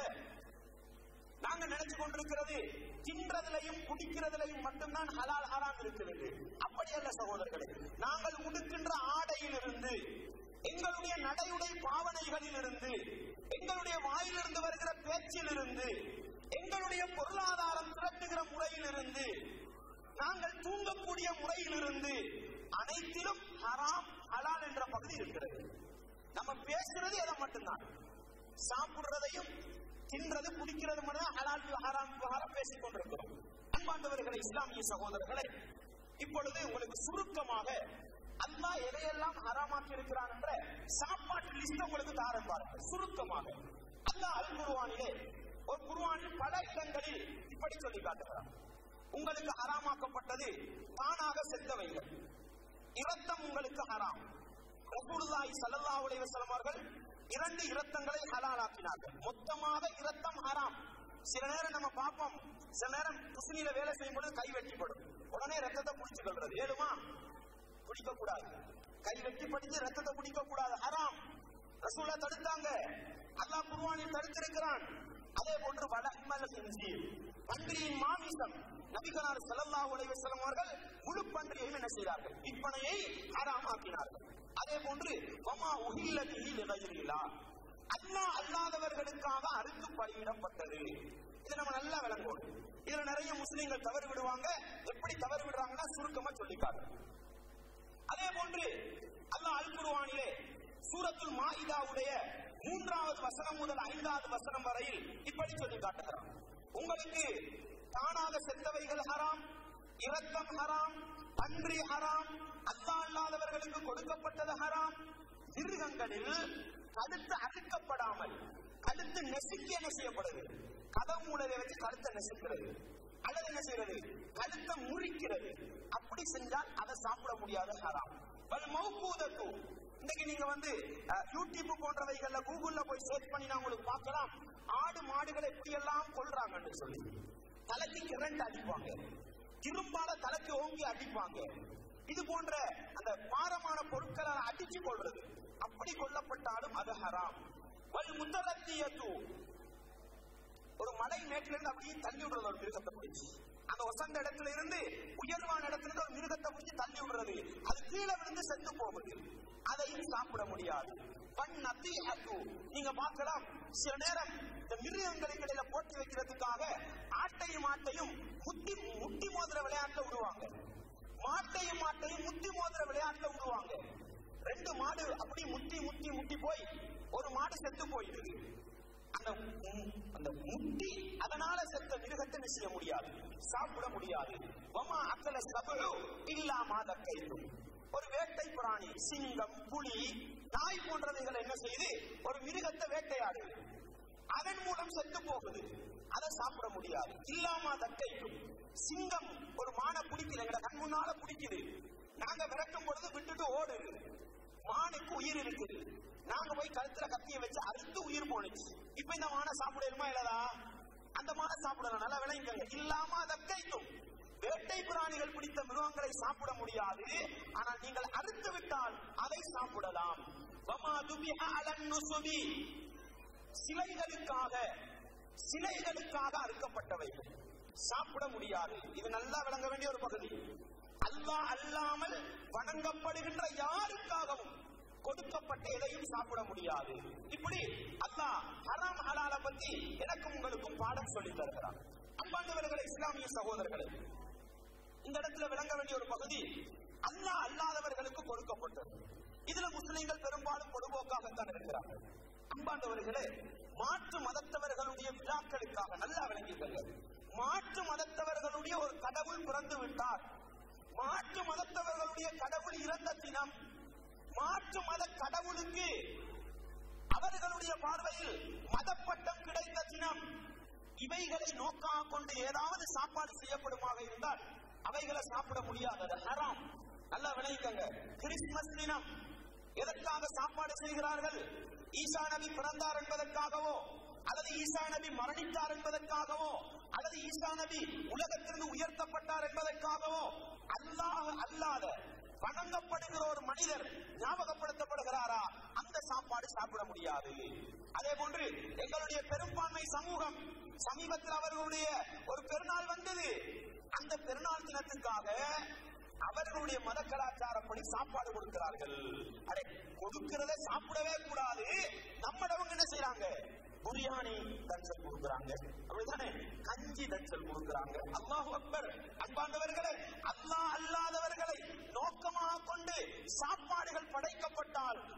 நாங்க நினைச்சு கொண்டிருக்கிறது தின்றதிலையும் குடிக்கிறதிலையும் மட்டும்தான் ஹலால் ஹராம் இருக்கிறது அப்படி அல்ல சகோதரர்களே நாங்கள் உடுக்கின்ற ஆடையிலிருந்து எங்களுடைய நடையுடை பாவனைகளிலிருந்து எங்களுடைய வாயிலிருந்து வருகிற பேச்சிலிருந்து எங்களுடைய பொருளாதாரம் திரட்டுகிற முறையிலிருந்து நாங்கள் தூங்கக்கூடிய முறையிலிருந்து அனைத்திலும் ஹராம் ஹலால் என்ற பகுதி இருக்கிறது நம்ம பேசுறது எதை மட்டும்தான் சாப்பிடுறதையும் தின்றது குடிக்கிறது மட்டும் ஹலால் ஹராம் விவகாரம் பேசிக் கொண்டிருக்கிறோம் அன்பாண்டவர்களே இஸ்லாமிய சகோதரர்களே இப்பொழுது உங்களுக்கு சுருக்கமாக அல்லாஹ் எதையெல்லாம் ஹராமாக்கி இருக்கிறான் என்ற சாப்பாட்டு லிஸ்ட் உங்களுக்கு தாரன் பாருங்க சுருக்கமாக அல்லாஹ் அல் குருவானிலே ஒரு குருவானில் பல இடங்களில் இப்படி சொல்லி காட்டுகிறான் உங்களுக்கு ஹராமாக்கப்பட்டது தானாக செத்தவைகள் இரத்தம் உங்களுக்கு ஹராம் ரசூலுல்லாஹி ஸல்லல்லாஹு அலைஹி வஸல்லம் அவர்கள் இரண்டு இரத்தங்களை ஹலாலாக்கினார்கள் மொத்தமாக இரத்தம் ஹராம் சில நேரம் நம்ம பார்ப்போம் சில நேரம் குசினியில வேலை செய்யும் பொழுது கை வெட்டிப்படும் உடனே ரத்தத்தை குடிச்சு கொள்றது ஏழுமா குடிக்க கூடாது கை வெட்டி படிச்சு ரத்தத்தை குடிக்க கூடாது ஹராம் ரசூல்லா தடுத்தாங்க அல்லாஹ் குர்ஆனில் தடுத்திருக்கிறான் அதே போன்று வடமல் செஞ்சு பன்றியின் மாமிசம் நபிகளார் ஸல்லல்லாஹு அலைஹி வஸல்லம் அவர்கள் முழு பன்றியையும் என்ன செய்தார்கள் விற்பனையை ஹராமாக்கினார்கள் அதே போன்று வமா உஹில்லதிஹி லிகைரில்லா அல்லாஹ் அல்லாதவர்களுக்காக அறுத்து பலியிடப்பட்டது இது நம்ம நல்லா விளங்குவோம் இதுல நிறைய முஸ்லிம்கள் தவறு விடுவாங்க எப்படி தவறு விடுறாங்கன்னா சுருக்கமா சொல்லிக்காங்க அதே போன்று அல்லாஹ் அல் குர்ஆனிலே சூரத்துல் மாஇதாவுடைய மூன்றாவது வசனம் முதல் ஐந்தாவது வசனம் வரையில் இப்படி சொல்லி காட்டுகிறான் உங்களுக்கு தானாக செத்தவைகள் ஹராம் இரத்தம் ஹராம் பன்றி ஹராம் அல்லாஹ் அல்லாதவர்களுக்கு கொடுக்கப்பட்டது ஹராம் மிருகங்களில் கழுத்து அறுக்கப்படாமல் கழுத்து நெசுக்கி என்ன செய்யப்படுது கதவு மூடலை வச்சு கழுத்தை நெசுக்கிறது அல்லது என்ன செய்யறது கழுத்தை முறிக்கிறது அப்படி செஞ்சால் அதை சாப்பிட முடியாத ஹராம் வல் மௌகூதத்து இன்னைக்கு நீங்க வந்து அஹ், யூடியூப் போன்றவைகள்ல கூகுள்ல போய் சர்ச் பண்ணி நான் உங்களுக்கு பார்க்கலாம் ஆடு மாடுகளை எப்படி எல்லாம் கொல்றாங்கன்னு சொல்லி தலைக்கு கிரண்ட் அடிப்பாங்க திரும்பால தலைக்கு ஓங்கி அடிப்பாங்க இது போன்ற அந்த பாரமான பொருட்களை அடிச்சு கொள்றது அப்படி கொல்லப்பட்டாலும் அது ஹராம் வல் முத்தலத்தியத்து ஒரு மலை மேட்டில இருந்து அப்படியே தள்ளி விடுறது ஒரு மிருகத்தை பிடிச்சி அந்த ஒசந்த இடத்துல இருந்து உயர்வான இடத்துல இருந்து ஒரு மிருகத்தை பிடிச்சி தள்ளி விடுறது அது கீழே விழுந்து செத்து போகுது அதையும் சாப்பிட முடியாது பண் நத்திஹத்து நீங்க பார்க்கலாம் சில நேரம் இந்த மிருகங்களுக்கு இடையில போட்டி வைக்கிறதுக்காக ஆட்டையும் மாட்டையும் முட்டி முட்டி மோதிர விளையாட்டுல விடுவாங்க மாட்டையும் மாட்டையும் முட்டி மோதிர விளையாட்டுல விடுவாங்க ரெண்டு மாடு அப்படி முட்டி முட்டி முட்டி போய் ஒரு மாடு செத்து போயிடுது அந்த உம், அந்த முட்டி அதனால செத்த மிருகத்தை என்ன செய்ய முடியாது சாப்பிட முடியாது வமா அக்கல சபலு இல்லாம கைத்தும் ஒரு வேட்டை பிராணி சிங்கம் புலி நாய் போன்றவைகள் என்ன செய்து ஒரு மிருகத்தை வேட்டையாடு அதன் மூலம் செத்து போகுது அதை சாப்பிட முடியாது இல்லாம கைத்தும் சிங்கம் ஒரு மானை பிடிக்குது எங்கட கண் முன்னால பிடிக்குது நாங்க விரட்டும் பொழுது விட்டுட்டு ஓடுது மானுக்கு உயிர் இருக்குது நாங்க போய் கழுத்துல கத்திய வச்சு அறுத்து உயிர் போனுச்சு இப்ப இந்த மானை சாப்பிடணுமா இல்லதா அந்த மானை சாப்பிடலாம் நல்லா விளங்கிக்கங்க இல்லாம அதை கைக்கும் வேட்டை பிராணிகள் பிடித்த மிருகங்களை சாப்பிட முடியாது ஆனால் நீங்கள் அறுத்து விட்டால் அதை சாப்பிடலாம் வமா துபிஹ அலன் நுசுபி சிலைகளுக்காக சிலைகளுக்காக அறுக்கப்பட்டவைகள் சாப்பிட முடியாது இது நல்லா விளங்க வேண்டிய ஒரு பகுதி அல்லாஹ் அல்லாமல் வணங்கப்படுகின்ற யாருக்காகவும் கொடுக்கப்பட்ட எதையும் சாப்பிட முடியாது இப்படி அல்லாஹ் ஹராம் ஹலால பத்தி எனக்கும் உங்களுக்கும் பாடம் சொல்லி தருகிறான் அன்பாண்டவர்களே இஸ்லாமிய சகோதரர்களே இந்த இடத்துல விளங்க வேண்டிய ஒரு பகுதி அல்லாஹ் அல்லாதவர்களுக்கு கொடுக்கப்பட்டது இதுல முஸ்லிம்கள் பெரும்பாலும் பொதுபோக்காகத்தான் இருக்கிறார்கள் அன்பாண்டவர்களே மாற்று மதத்தவர்களுடைய விழாக்களுக்காக நல்லா விளங்கிக்கங்க மாற்று மதத்தவர்களுடைய ஒரு கடவுள் பிறந்து விட்டார் மாற்று மதத்தவர்களுடைய கடவுள் இறந்த தினம் மாற்று மத கடவுளுக்கு அவர்களுடைய பார்வையில் மதப்பட்டம் கிடைத்த தினம் இவைகளை நோக்காக கொண்டு ஏதாவது சாப்பாடு செய்யப்படுமாக இருந்தால் அவைகளை சாப்பிட முடியாது அது ஹராம் நல்லா விளைவிக்கங்க கிறிஸ்துமஸ் தினம் எதற்காக சாப்பாடு செய்கிறார்கள் ஈசா நபி பிறந்தார் என்பதற்காகவோ அல்லது ஈசா நபி மரணித்தார் என்பதற்காகவோ அல்லது ஈசா நபி உலகத்திலிருந்து உயர்த்தப்பட்டார் என்பதற்காகவோ அல்லாஹ் அல்லாத வணங்கப்படுகிற ஒரு மனிதர் ஞாபகப்படுத்தப்படுகிறாரா அந்த சாப்பாடு சாப்பிட முடியாது அதே போன்று எங்களுடைய பெரும்பான்மை சமூகம் சமீபத்தில் அவர்களுடைய ஒரு பெருநாள் வந்தது அந்த பெருநாள் தினத்துக்காக அவர்களுடைய மத கலாச்சாரப்படி சாப்பாடு கொடுக்கிறார்கள் அடே கொடுக்கிறத சாப்பிடவே கூடாது நம்மளவங்க என்ன செய்யறாங்க பிரியாணி தஞ்சல் கொடுக்குறாங்க அப்படிதானே கஞ்சி தஞ்சல் கொடுக்குறாங்க அல்லாஹ் அக்பர் அன்பாண்டவர்களே அல்லாஹ் அல்லாதவர்களை நோக்கமாக கொண்டு சாப்பாடுகள் படைக்கப்பட்டால் அவைகளை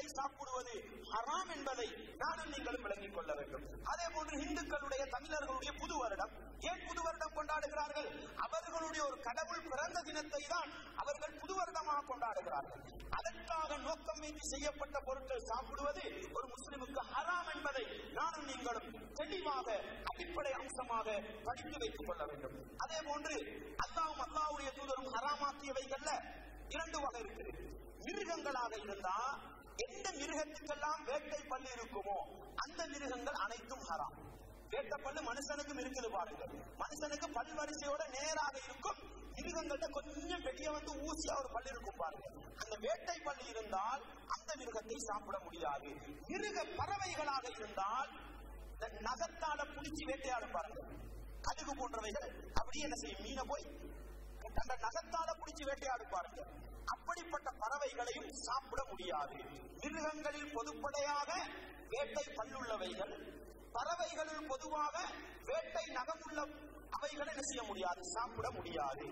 பறவைகளை சாப்பிடுவது ஹராம் என்பதை நானும் நீங்களும் விளங்கிக் கொள்ள வேண்டும் அதே போன்று இந்துக்களுடைய தமிழர்களுடைய புது வருடம் ஏன் புது வருடம் கொண்டாடுகிறார்கள் அவர்களுடைய ஒரு கடவுள் பிறந்த தினத்தை தான் அவர்கள் புது வருடமாக கொண்டாடுகிறார்கள் அதற்காக நோக்கம் வைத்து செய்யப்பட்ட பொருட்கள் சாப்பிடுவது ஒரு முஸ்லிமுக்கு ஹராம் என்பதை நானும் நீங்களும் தெளிவாக அடிப்படை அம்சமாக படித்து வைத்துக் கொள்ள வேண்டும் அதே போன்று அல்லாவும் அல்லாவுடைய தூதரும் ஹராமாக்கியவைகள்ல இரண்டு வகை இருக்குது மிருகங்களாக இருந்தா எந்த மிருகத்துக்கெல்லாம் வேட்டை பல்லு இருக்குமோ அந்த மிருகங்கள் அனைத்தும் ஹராம் வேட்டை பல்லு மனுஷனுக்கும் இருக்குது பாருங்க மனுஷனுக்கு பல் வரிசையோட நேராக இருக்கும் மிருகங்கள்ட்ட கொஞ்சம் வெளியே வந்து ஊசியா ஒரு பல்லு இருக்கும் பாருங்க அந்த வேட்டை பல்லு இருந்தால் அந்த மிருகத்தை சாப்பிட முடியாது மிருக பறவைகளாக இருந்தால் இந்த நகத்தால புடிச்சு வேட்டையாடும் பாருங்க கடுகு போன்றவைகள் அப்படியே என்ன செய்யும் மீனை போய் அந்த நகத்தால பிடிச்சு வேட்டையாடு பாருங்க அப்படிப்பட்ட பறவைகளையும் சாப்பிட முடியாது மிருகங்களில் பொதுப்படையாக வேட்டை பல்லுள்ளவைகள் பறவைகளில் பொதுவாக வேட்டை நகமுள்ள அவைகளை என்ன செய்ய முடியாது சாப்பிட முடியாது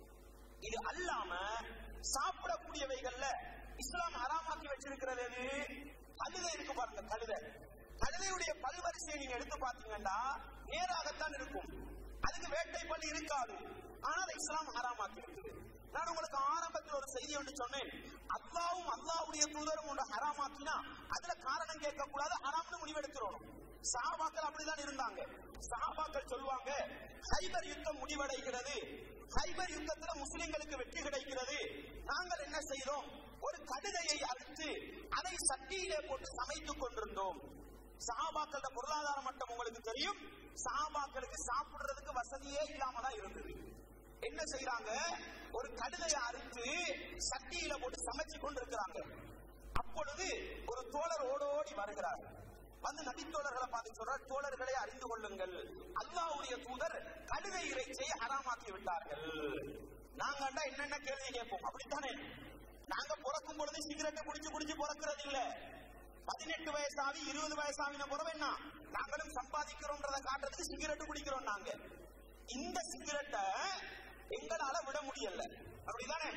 இது அல்லாம சாப்பிடக்கூடியவைகள்ல இஸ்லாம் ஹராமாக்கி வச்சிருக்கிறது எது கழுதை இருக்கு பாருங்க கழுதை கழுதையுடைய பல்வரிசையை நீங்க எடுத்து பாத்தீங்கன்னா நேராகத்தான் இருக்கும் அதுக்கு வேட்டை பள்ளி இருக்காது ஆனால் இஸ்லாம் ஹராமாக்கி இருக்குது நான் உங்களுக்கு ஆரம்பத்தில் ஒரு செய்தி ஒன்று சொன்னேன் அல்லாவும் அல்லாவுடைய தூதரும் ஒன்று ஹராமாக்கினா அதுல காரணம் கேட்க கூடாது ஹராம்னு முடிவெடுக்கிறோம் சஹாபாக்கள் அப்படிதான் இருந்தாங்க சஹாபாக்கள் சொல்லுவாங்க ஹைபர் யுத்தம் முடிவடைகிறது ஹைபர் யுத்தத்துல முஸ்லிம்களுக்கு வெற்றி கிடைக்கிறது நாங்கள் என்ன செய்தோம் ஒரு கடுதையை அறுத்து அதை சட்டியிலே போட்டு சமைத்துக் கொண்டிருந்தோம் சஹாபாக்களோட பொருளாதார மட்டம் உங்களுக்கு தெரியும் சஹாபாக்களுக்கு சாப்பிடுறதுக்கு வசதியே இல்லாம தான் இருந்தது என்ன செய்யறாங்க ஒரு கடுதையை அறுத்து சட்டியில போட்டு சமைச்சு கொண்டிருக்கிறாங்க அப்பொழுது ஒரு தோழர் ஓடோடி வருகிறார் வந்து நபித்தோழர்களை பார்த்து சொல்றார் தோழர்களை அறிந்து கொள்ளுங்கள் அல்லாஹ்வுடைய தூதர் கழுதை இறைச்சியை ஹராமாக்கி விட்டார்கள் நாங்க என்னென்ன கேள்வி கேட்போம் அப்படித்தானே நாங்க பிறக்கும் பொழுது சிகரெட்டை குடிச்சு குடிச்சு பிறக்கிறது இல்ல பதினெட்டு வயசாவி இருபது வயசாவின பிறகு என்ன நாங்களும் சம்பாதிக்கிறோம்ன்றதை காட்டுறதுக்கு சிகரெட் குடிக்கிறோம் நாங்க இந்த சிகரெட்டை எங்களால விட முடியல அப்படிதானே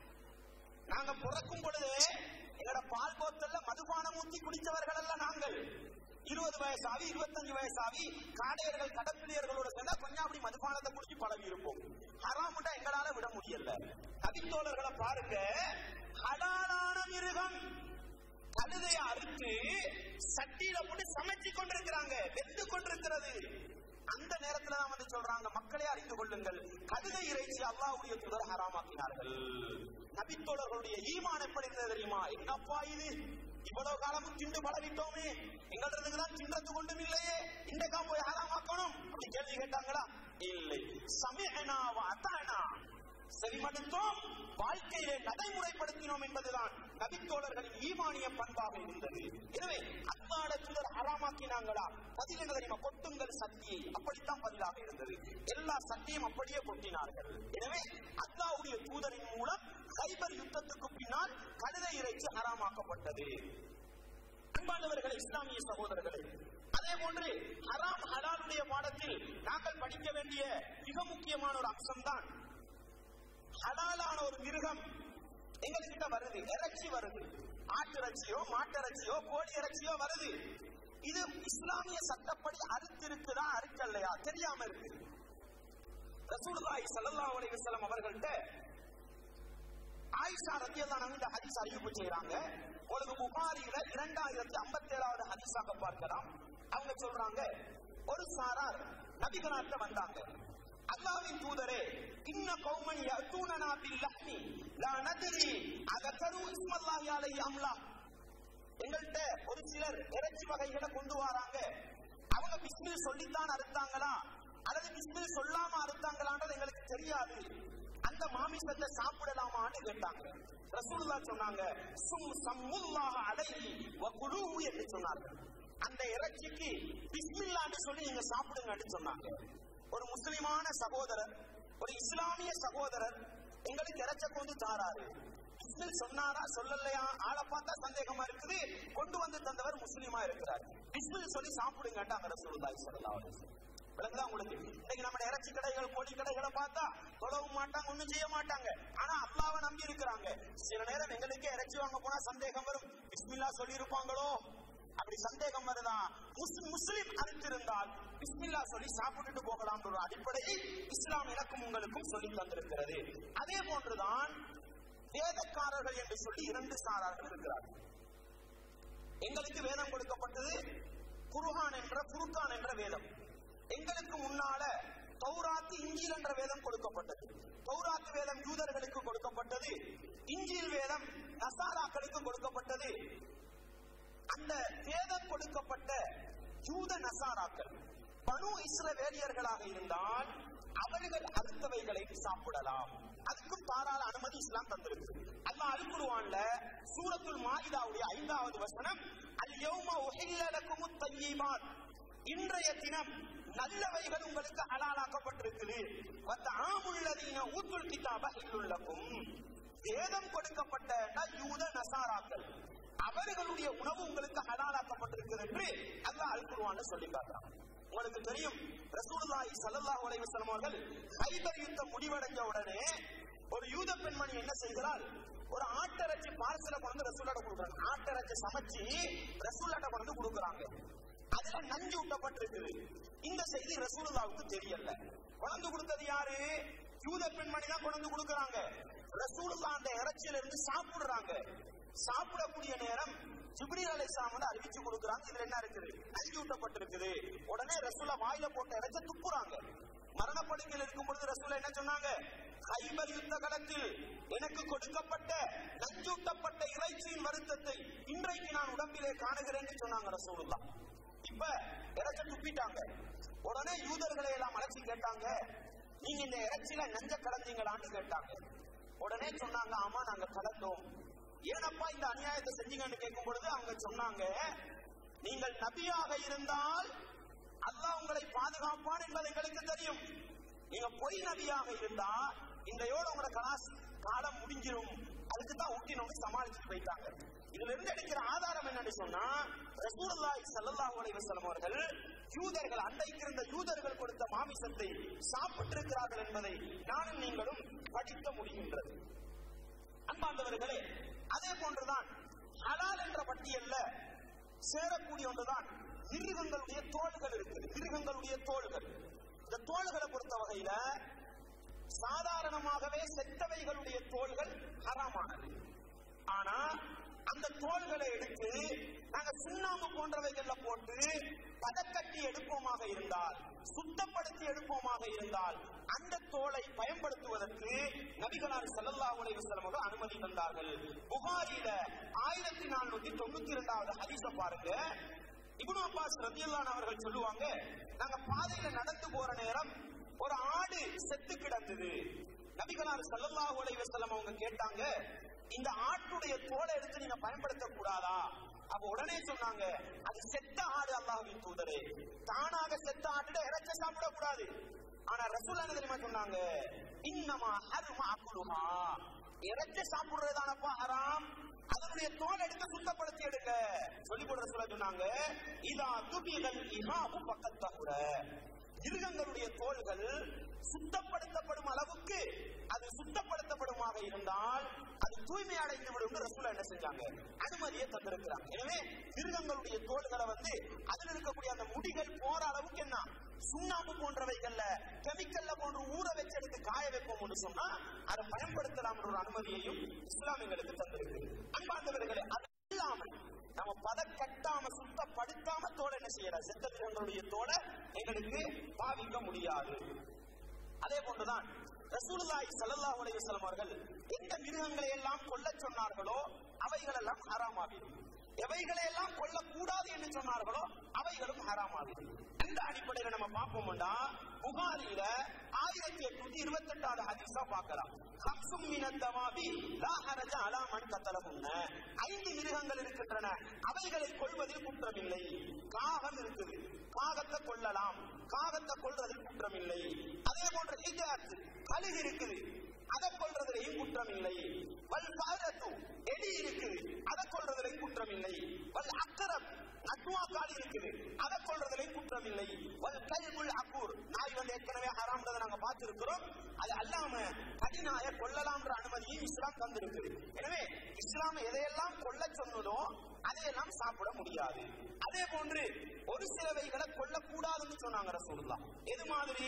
நாங்க பிறக்கும் பொழுது எங்களோட பால் போத்தல்ல மதுபானம் ஊத்தி குடித்தவர்கள் அல்ல நாங்கள் இருபது வயசாவி இருபத்தஞ்சு வயசாவி காடையர்கள் கடப்பிலியர்களோட சேர்ந்தா கொஞ்சம் அப்படி மதுபானத்தை குடிச்சு பழகி இருப்போம் ஹராமுட்டா எங்களால விட முடியல நபித்தோழர்களை பாருங்க ஹலாலான மிருகம் கழுதைய அறுத்து சட்டியில போட்டு சமைச்சு கொண்டிருக்கிறாங்க வெந்து கொண்டிருக்கிறது அந்த நேரத்துல தான் வந்து சொல்றாங்க மக்களே அறிந்து கொள்ளுங்கள் கழுதை இறைச்சி அல்லாஹ்வுடைய தூதர் ஹராமாக்கினார்கள் நபித்தோழர்களுடைய ஈமான் எப்படி இருந்தது தெரியுமா என்னப்பா இது இவ்வளவு காலமும் திண்டு பழகிட்டோமே எங்களுக்கு தான் திண்டத்து கொண்டும் இல்லையே இன்றைக்கா போய் ஹராமாக்கணும் அப்படி கேள்வி கேட்டாங்களா இல்லை சமயனா அத்தானா செவிமடுத்தோம் வாழ்க்கையிலே நடைமுறைப்படுத்தினோம் என்பதுதான் நபித்தோழர்களின் ஈமானிய பண்பாக இருந்தது எனவே அல்லாட தூதர் ஹராமாக்கினாங்களா பதில் என்ன தெரியுமா கொட்டுங்கள் சக்தியை அப்படித்தான் பதிலாக இருந்தது எல்லா சக்தியும் அப்படியே கொட்டினார்கள் எனவே அல்லாவுடைய தூதரின் மூலம் கைபர் யுத்தத்துக்கு பின்னால் கழுதை இறைச்சி ஹராமாக்கப்பட்டது அன்பானவர்களே இஸ்லாமிய சகோதரர்களே அதே போன்று ஹராம் ஹலாலுடைய பாடத்தில் நாங்கள் படிக்க வேண்டிய மிக முக்கியமான ஒரு அம்சம்தான் ஹலாலான ஒரு மிருகம் எங்ககிட்ட வருது இறைச்சி வருது ஆட்டு இறைச்சியோ மாட்டிறைச்சியோ கோழி இறைச்சியோ வருது இது இஸ்லாமிய சட்டப்படி அறுத்திருக்குதா அறுக்கல்லையா தெரியாம இருக்கு ரசூலுல்லாஹி ஸல்லல்லாஹு அலைஹி வஸல்லம் அவர்கள்ட்ட ஆயிஷா ரத்தியல்லாஹு இந்த ஹதீஸ் அறிவிப்பு செய்றாங்க உங்களுக்கு புகாரியில இரண்டாயிரத்தி ஐம்பத்தி ஏழாவது ஹதீஸாக பார்க்கலாம் அவங்க சொல்றாங்க ஒரு சாரார் நபிகளாட்ட வந்தாங்க அல்லாவின் தூதரே இன்ன கௌமன் யத்தூனனா பில் லஹ்மி லா நத்ரி அதகரு இஸ்மல்லாஹி அலைஹி அம்லா எங்கள்கிட்ட ஒரு சிலர் இறைச்சி வகைகளை கொண்டு வராங்க அவங்க பிஸ்மில் சொல்லித்தான் அறுத்தாங்களா அல்லது பிஸ்மில் சொல்லாம அறுத்தாங்களான்றது எங்களுக்கு தெரியாது அந்த மாமிசத்தை சாப்பிடலாமான்னு கேட்டாங்க ரசூலுல்லா சொன்னாங்க சும் சம்முல்லாஹ அலைஹி வ குலூஹு என்று சொன்னாங்க அந்த இறைச்சிக்கு பிஸ்மில்லான்னு சொல்லி நீங்க சாப்பிடுங்கன்னு சொன்னாங்க ஒரு முஸ்லிமான சகோதரர் ஒரு இஸ்லாமிய சகோதரர் எங்களுக்கு இறைச்ச கொண்டு தாராரு பிஸ்மில் சொன்னாரா சொல்லலையா ஆளை பார்த்தா சந்தேகமா இருக்குது கொண்டு வந்து தந்தவர் முஸ்லீமா இருக்கிறார் பிஸ்மில் சொல்லி சாப்பிடுங்கட்டாங்க ரசூலுல்லாஹி ஸல்லல்லாஹு அலைஹி வஸல்லம் விளங்குதா உங்களுக்கு இன்னைக்கு நம்ம இறைச்சி கடைகள் கோழி கடைகளை பார்த்தா தொழவும் மாட்டாங்க ஒண்ணும் செய்ய மாட்டாங்க ஆனா அல்லாவை நம்பி இருக்கிறாங்க சில நேரம் எங்களுக்கு இறைச்சி வாங்க போனா சந்தேகம் வரும் பிஸ்மில்லா சொல்லி இருப்பாங்களோ அப்படி சந்தேகம் வருதா முஸ்லிம் முஸ்லிம் அறுத்திருந்தால் பிஸ்மில்லா சொல்லி சாப்பிட்டுட்டு போகலாம் ஒரு அடிப்படையை இஸ்லாம் எனக்கும் உங்களுக்கும் சொல்லி தந்திருக்கிறது அதே போன்றுதான் வேதக்காரர்கள் என்று சொல்லி இரண்டு சாரார்கள் இருக்கிறார்கள் எங்களுக்கு வேதம் கொடுக்கப்பட்டது குர்ஆன் என்ற குருக்கான் என்ற வேதம் எங்களுக்கு முன்னால தௌராத்து இஞ்சில் என்ற வேதம் கொடுக்கப்பட்டது தௌராத்து வேதம் யூதர்களுக்கு கொடுக்கப்பட்டது இஞ்சில் வேதம் நசாராக்களுக்கு கொடுக்கப்பட்டது அந்த வேதம் கொடுக்கப்பட்ட யூத நசாராக்கள் பனு இஸ்ரவேலியர்களாக இருந்தால் அவர்கள் அறுத்தவைகளை சாப்பிடலாம் அதுக்கும் தாராள அனுமதி இஸ்லாம் தந்திருக்கு அல்லாஹ் அல்குர்ஆன்ல சூரத்துல் மாயிதாவுடைய ஐந்தாவது வசனம் அல் யௌம உஹில்ல லகுமுத் தய்யிபாத் இன்றைய தினம் நல்லவைகள் உங்களுக்கு ஹலாலாக்கப்பட்டிருக்குது வத்த ஆமுள்ளதீன ஊத்துல் கிதாப இல்லுள்ளக்கும் வேதம் கொடுக்கப்பட்ட யூத நசாராக்கள் அவர்களுடைய உணவு உங்களுக்கு ஹலாலாக்கப்பட்டிருக்கிறது என்று அல்லாஹ் அல்குர்ஆன்ல சொல்லி காட்டுறான் உங்களுக்கு தெரியும் ரசூலுல்லாஹி ஸல்லல்லாஹு அலைஹி வஸல்லம் அவர்கள் ஹைபர் யுத்தம் முடிவடைஞ்ச உடனே ஒரு யூத பெண்மணி என்ன செய்கிறாள் ஒரு ஆட்டரைச்சி பார்சல கொண்டு ரசூலாட்ட கொடுக்குறாங்க ஆட்டரைச்சி சமைச்சு ரசூலாட்ட கொண்டு கொடுக்குறாங்க அதுல நஞ்சு ஊட்டப்பட்டிருக்குது இந்த செய்தி ரசூலுல்லாவுக்கு தெரியல கொண்டு கொடுத்தது யாரு யூத பெண்மணி தான் கொண்டு கொடுக்குறாங்க ரசூலுல்லா அந்த இறைச்சியில இருந்து சாப்பிடுறாங்க சாப்பிடக்கூடிய நேரம் ஜிப்ரீல் அலைஹிஸ்ஸலாம் வந்து அறிவிச்சு கொடுக்குறாங்க இதுல என்ன இருக்குது நஞ்சு ஊட்டப்பட்டிருக்குது உடனே ரசூலா வாயில போட்ட இறைச்ச துப்புறாங்க மரணப்படுக்கையில் இருக்கும் பொழுது ரசூலா என்ன சொன்னாங்க ஹைபர் யுத்த களத்தில் எனக்கு கொடுக்கப்பட்ட நஞ்சூட்டப்பட்ட இறைச்சியின் வருத்தத்தை இன்றைக்கு நான் உடம்பிலே காணுகிறேன்னு சொன்னாங்க ரசூலுல்லா இப்ப இறைச்ச துப்பிட்டாங்க உடனே யூதர்களை எல்லாம் அழைச்சி கேட்டாங்க நீங்க இந்த இறைச்சியில நஞ்ச கலந்தீங்களான்னு கேட்டாங்க உடனே சொன்னாங்க ஆமா நாங்க கலந்தோம் ஏனப்பா இந்த அநியாயத்தை செஞ்சீங்கன்னு கேட்கும் பொழுது அவங்க சொன்னாங்க நீங்கள் நபியாக இருந்தால் அல்லாஹ் உங்களை பாதுகாப்பான் என்பது எங்களுக்கு தெரியும் நீங்க பொய் நபியாக இருந்தா இன்றையோட உங்களோட கலாஸ் காலம் முடிஞ்சிரும் அதுக்கு தான் ஊட்டினோம்னு சமாளிச்சுட்டு போயிட்டாங்க இதுல இருந்து எடுக்கிற ஆதாரம் என்னன்னு சொன்னா ரசூலுல்லாஹி ஸல்லல்லாஹு அலைஹி வஸல்லம் அவர்கள் யூதர்கள் அன்றைக்கு இருந்த யூதர்கள் கொடுத்த மாமிசத்தை சாப்பிட்டிருக்கிறார்கள் என்பதை நானும் நீங்களும் படிக்க முடிகின்றது அன்பார்ந்தவர்களே அதே போன்றுதான் ஹலால் என்ற பட்டியல்ல சேரக்கூடிய ஒன்றுதான் மிருகங்களுடைய தோள்கள் இருக்குது மிருகங்களுடைய தோள்கள் இந்த தோள்களை பொறுத்த வகையில சாதாரணமாகவே செத்தவைகளுடைய தோள்கள் ஹராமானது ஆனா அந்த தோள்களை எடுத்து நாங்க சுண்ணாம்பு போன்றவைகள்ல போட்டு பதக்கட்டி எடுப்போமாக இருந்தால் சுத்தப்படுத்தி எடுப்போமாக இருந்தால் அந்த தோலை பயன்படுத்துவதற்கு நபிகளார் ஸல்லல்லாஹு அலைஹி வஸல்லம் அவர்கள் அனுமதி தந்தார்கள் புகாரில ஆயிரத்தி நானூத்தி தொண்ணூத்தி இரண்டாவது ஹதீஸ பாருங்க இப்னு அப்பாஸ் ரலியல்லாஹு அவர்கள் சொல்லுவாங்க நாங்க பாதையில நடந்து போற நேரம் ஒரு ஆடு செத்து கிடந்தது நபிகளார் ஸல்லல்லாஹு அலைஹி வஸல்லம் அவங்க கேட்டாங்க இந்த ஆட்டுடைய தோலை எடுத்து நீங்க பயன்படுத்த கூடாதா அப்ப உடனே சொன்னாங்க அது செத்த ஆடு அல்லாஹ்வின் தூதரே தானாக செத்த ஆட்டுட இறைச்ச சாப்பிட கூடாது ஆனா ரசூல் என்ன தெரியுமா சொன்னாங்க இன்னமா ஹருமா அக்குலுமா இறைச்ச சாப்பிடுறதானப்பா ஹராம் அதனுடைய தோல் எடுத்து சுத்தப்படுத்தி எடுங்க சொல்லி கொடுற சொல்ல சொன்னாங்க இதா துபிகள் இஹாபு பக்கத்தா கூட மிருகங்களுடைய தோள்கள் சுத்தப்படுத்தப்படும் அளவுக்கு அது சுத்தப்படுத்தப்படுமாக இருந்தால் அது தூய்மை அடைந்து விடும் ரசூலா என்ன செஞ்சாங்க அனுமதியை தந்திருக்கிறாங்க எனவே மிருகங்களுடைய தோள்களை வந்து அதில் இருக்கக்கூடிய அந்த முடிகள் போற அளவுக்கு என்ன சுண்ணாம்பு போன்றவைகள்ல கெமிக்கல்ல போன்று ஊற வச்சு எடுத்து காய வைப்போம்னு சொன்னா அதை பயன்படுத்தலாம் என்ற ஒரு அனுமதியையும் இஸ்லாம் எங்களுக்கு தந்திருக்கு அன்பார்ந்தவர்களே அது இல்லாமல் நம்ம பத கட்டாம சுத்தப்படுத்தாம தோலை என்ன செய்யலாம் செத்த மிருகங்களுடைய தோலை எங்களுக்கு பாவிக்க முடியாது அதே போன்றுதான் ரசூலுல்லாஹி ஸல்லல்லாஹு அலைஹி வஸல்லம் அவர்கள் எந்த மிருகங்களை எல்லாம் கொல்லச் சொன்னார்களோ அவைகள் எல்லாம் ஹராமாகிடும் எவைகளை எல்லாம் கொல்லக்கூடாது என்று சொன்னார்களோ அவைகளும் ஹராமாகிடும் இந்த அடிப்படையில நம்ம பார்ப்போம்னா புகாரில ஆயிரத்தி எட்நூத்தி இருபத்தி எட்டாவது ஹதீஸா பார்க்கலாம் ஹப்சும் மினத்தவாபி லா ஹரஜ அலா மன் கத்தலகுன்ன ஐந்து மிருகங்கள் இருக்கின்றன அவைகளை கொள்வதில் குற்றமில்லை காகம் இருக்குது காகத்தை கொல்லலாம் காகத்தை கொள்றதில் குற்றமில்லை அதே போன்ற ஹிஜாத் கழுகு இருக்குது அதை கொள்றதிலையும் குற்றமில்லை வல் பாரத்து எலி இருக்குது அதை கொள்றதிலையும் குற்றமில்லை வல் அக்கரம் அட்வாக்கால் இருக்குது அதை கொள்றதுலையும் குற்றம் இல்லை வல் கல்புல் அக்கூர் நாய் வந்து ஏற்கனவே ஹராம்ன்றதை நாங்க பார்த்திருக்கிறோம் அது அல்லாம கடிநாய கொல்லலாம்ன்ற அனுமதியும் இஸ்லாம் தந்திருக்குது எனவே இஸ்லாம் எதையெல்லாம் கொல்ல சொன்னதோ அதையெல்லாம் சாப்பிட முடியாது அதே போன்று ஒரு சிலவைகளை கொல்லக்கூடாதுன்னு சொன்னாங்க ரசூலுல்லாஹ் எது மாதிரி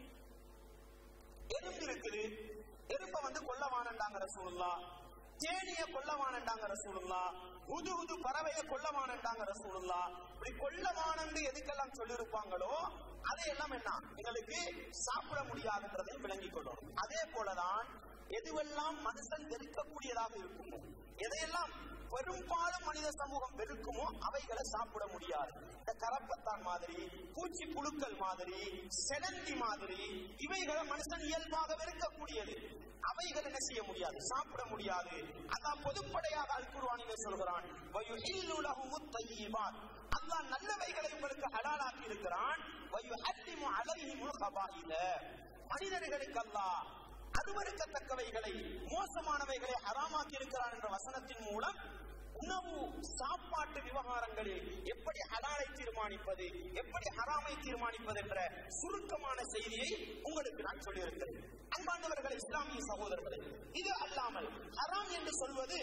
எறும்பு இருக்குது எறும்ப வந்து கொல்லவானண்டாங்க ரசூலுல்லா தேனிய கொல்லவானண்டாங்க ரசூலுல்லா உது உது பறவைய கொல்லவானண்டாங்க ரசூலுல்லா இப்படி கொல்லவானண்டு எதுக்கெல்லாம் சொல்லியிருப்பாங்களோ அதையெல்லாம் என்ன எங்களுக்கு சாப்பிட முடியாதுன்றதை விளங்கிக் கொள்ளணும் அதே போலதான் எதுவெல்லாம் மனுஷன் வெறுக்கக்கூடியதாக இருக்குமோ எதையெல்லாம் பெரும்பாலும் மனித சமூகம் வெறுக்குமோ அவைகளை சாப்பிட முடியாது இந்த கரப்பத்தான் மாதிரி பூச்சி புழுக்கள் மாதிரி செலந்தி மாதிரி இவைகளை மனுஷன் இயல்பாக வெறுக்கக்கூடியது அவைகள் என்ன செய்ய முடியாது சாப்பிட முடியாது அதான் பொதுப்படையாக அல்குருவானிலே சொல்கிறான் வயுஹில்லு லஹுமுத் தய்யிபாத். அல்லாஹ் நல்லவைகளை உங்களுக்கு ஹலாலாக்கி இருக்கிறான் வயுஹல்லிமு அலைஹிமுல் கபாயில மனிதர்களுக்கு அல்லாஹ் அருவருக்கத்தக்கவைகளை மோசமானவைகளை ஹராமாக்கி இருக்கிறான் என்ற வசனத்தின் மூலம் உணவு சாப்பாட்டு விவகாரங்களில் எப்படி ஹலாலை தீர்மானிப்பது எப்படி ஹராமை தீர்மானிப்பது என்ற சுருக்கமான செய்தியை உங்களுக்கு நான் சொல்லியிருக்கிறேன் அன்பாண்டவர்களே இஸ்லாமிய சகோதரர்களே இது அல்லாமல் ஹராம் என்று சொல்வது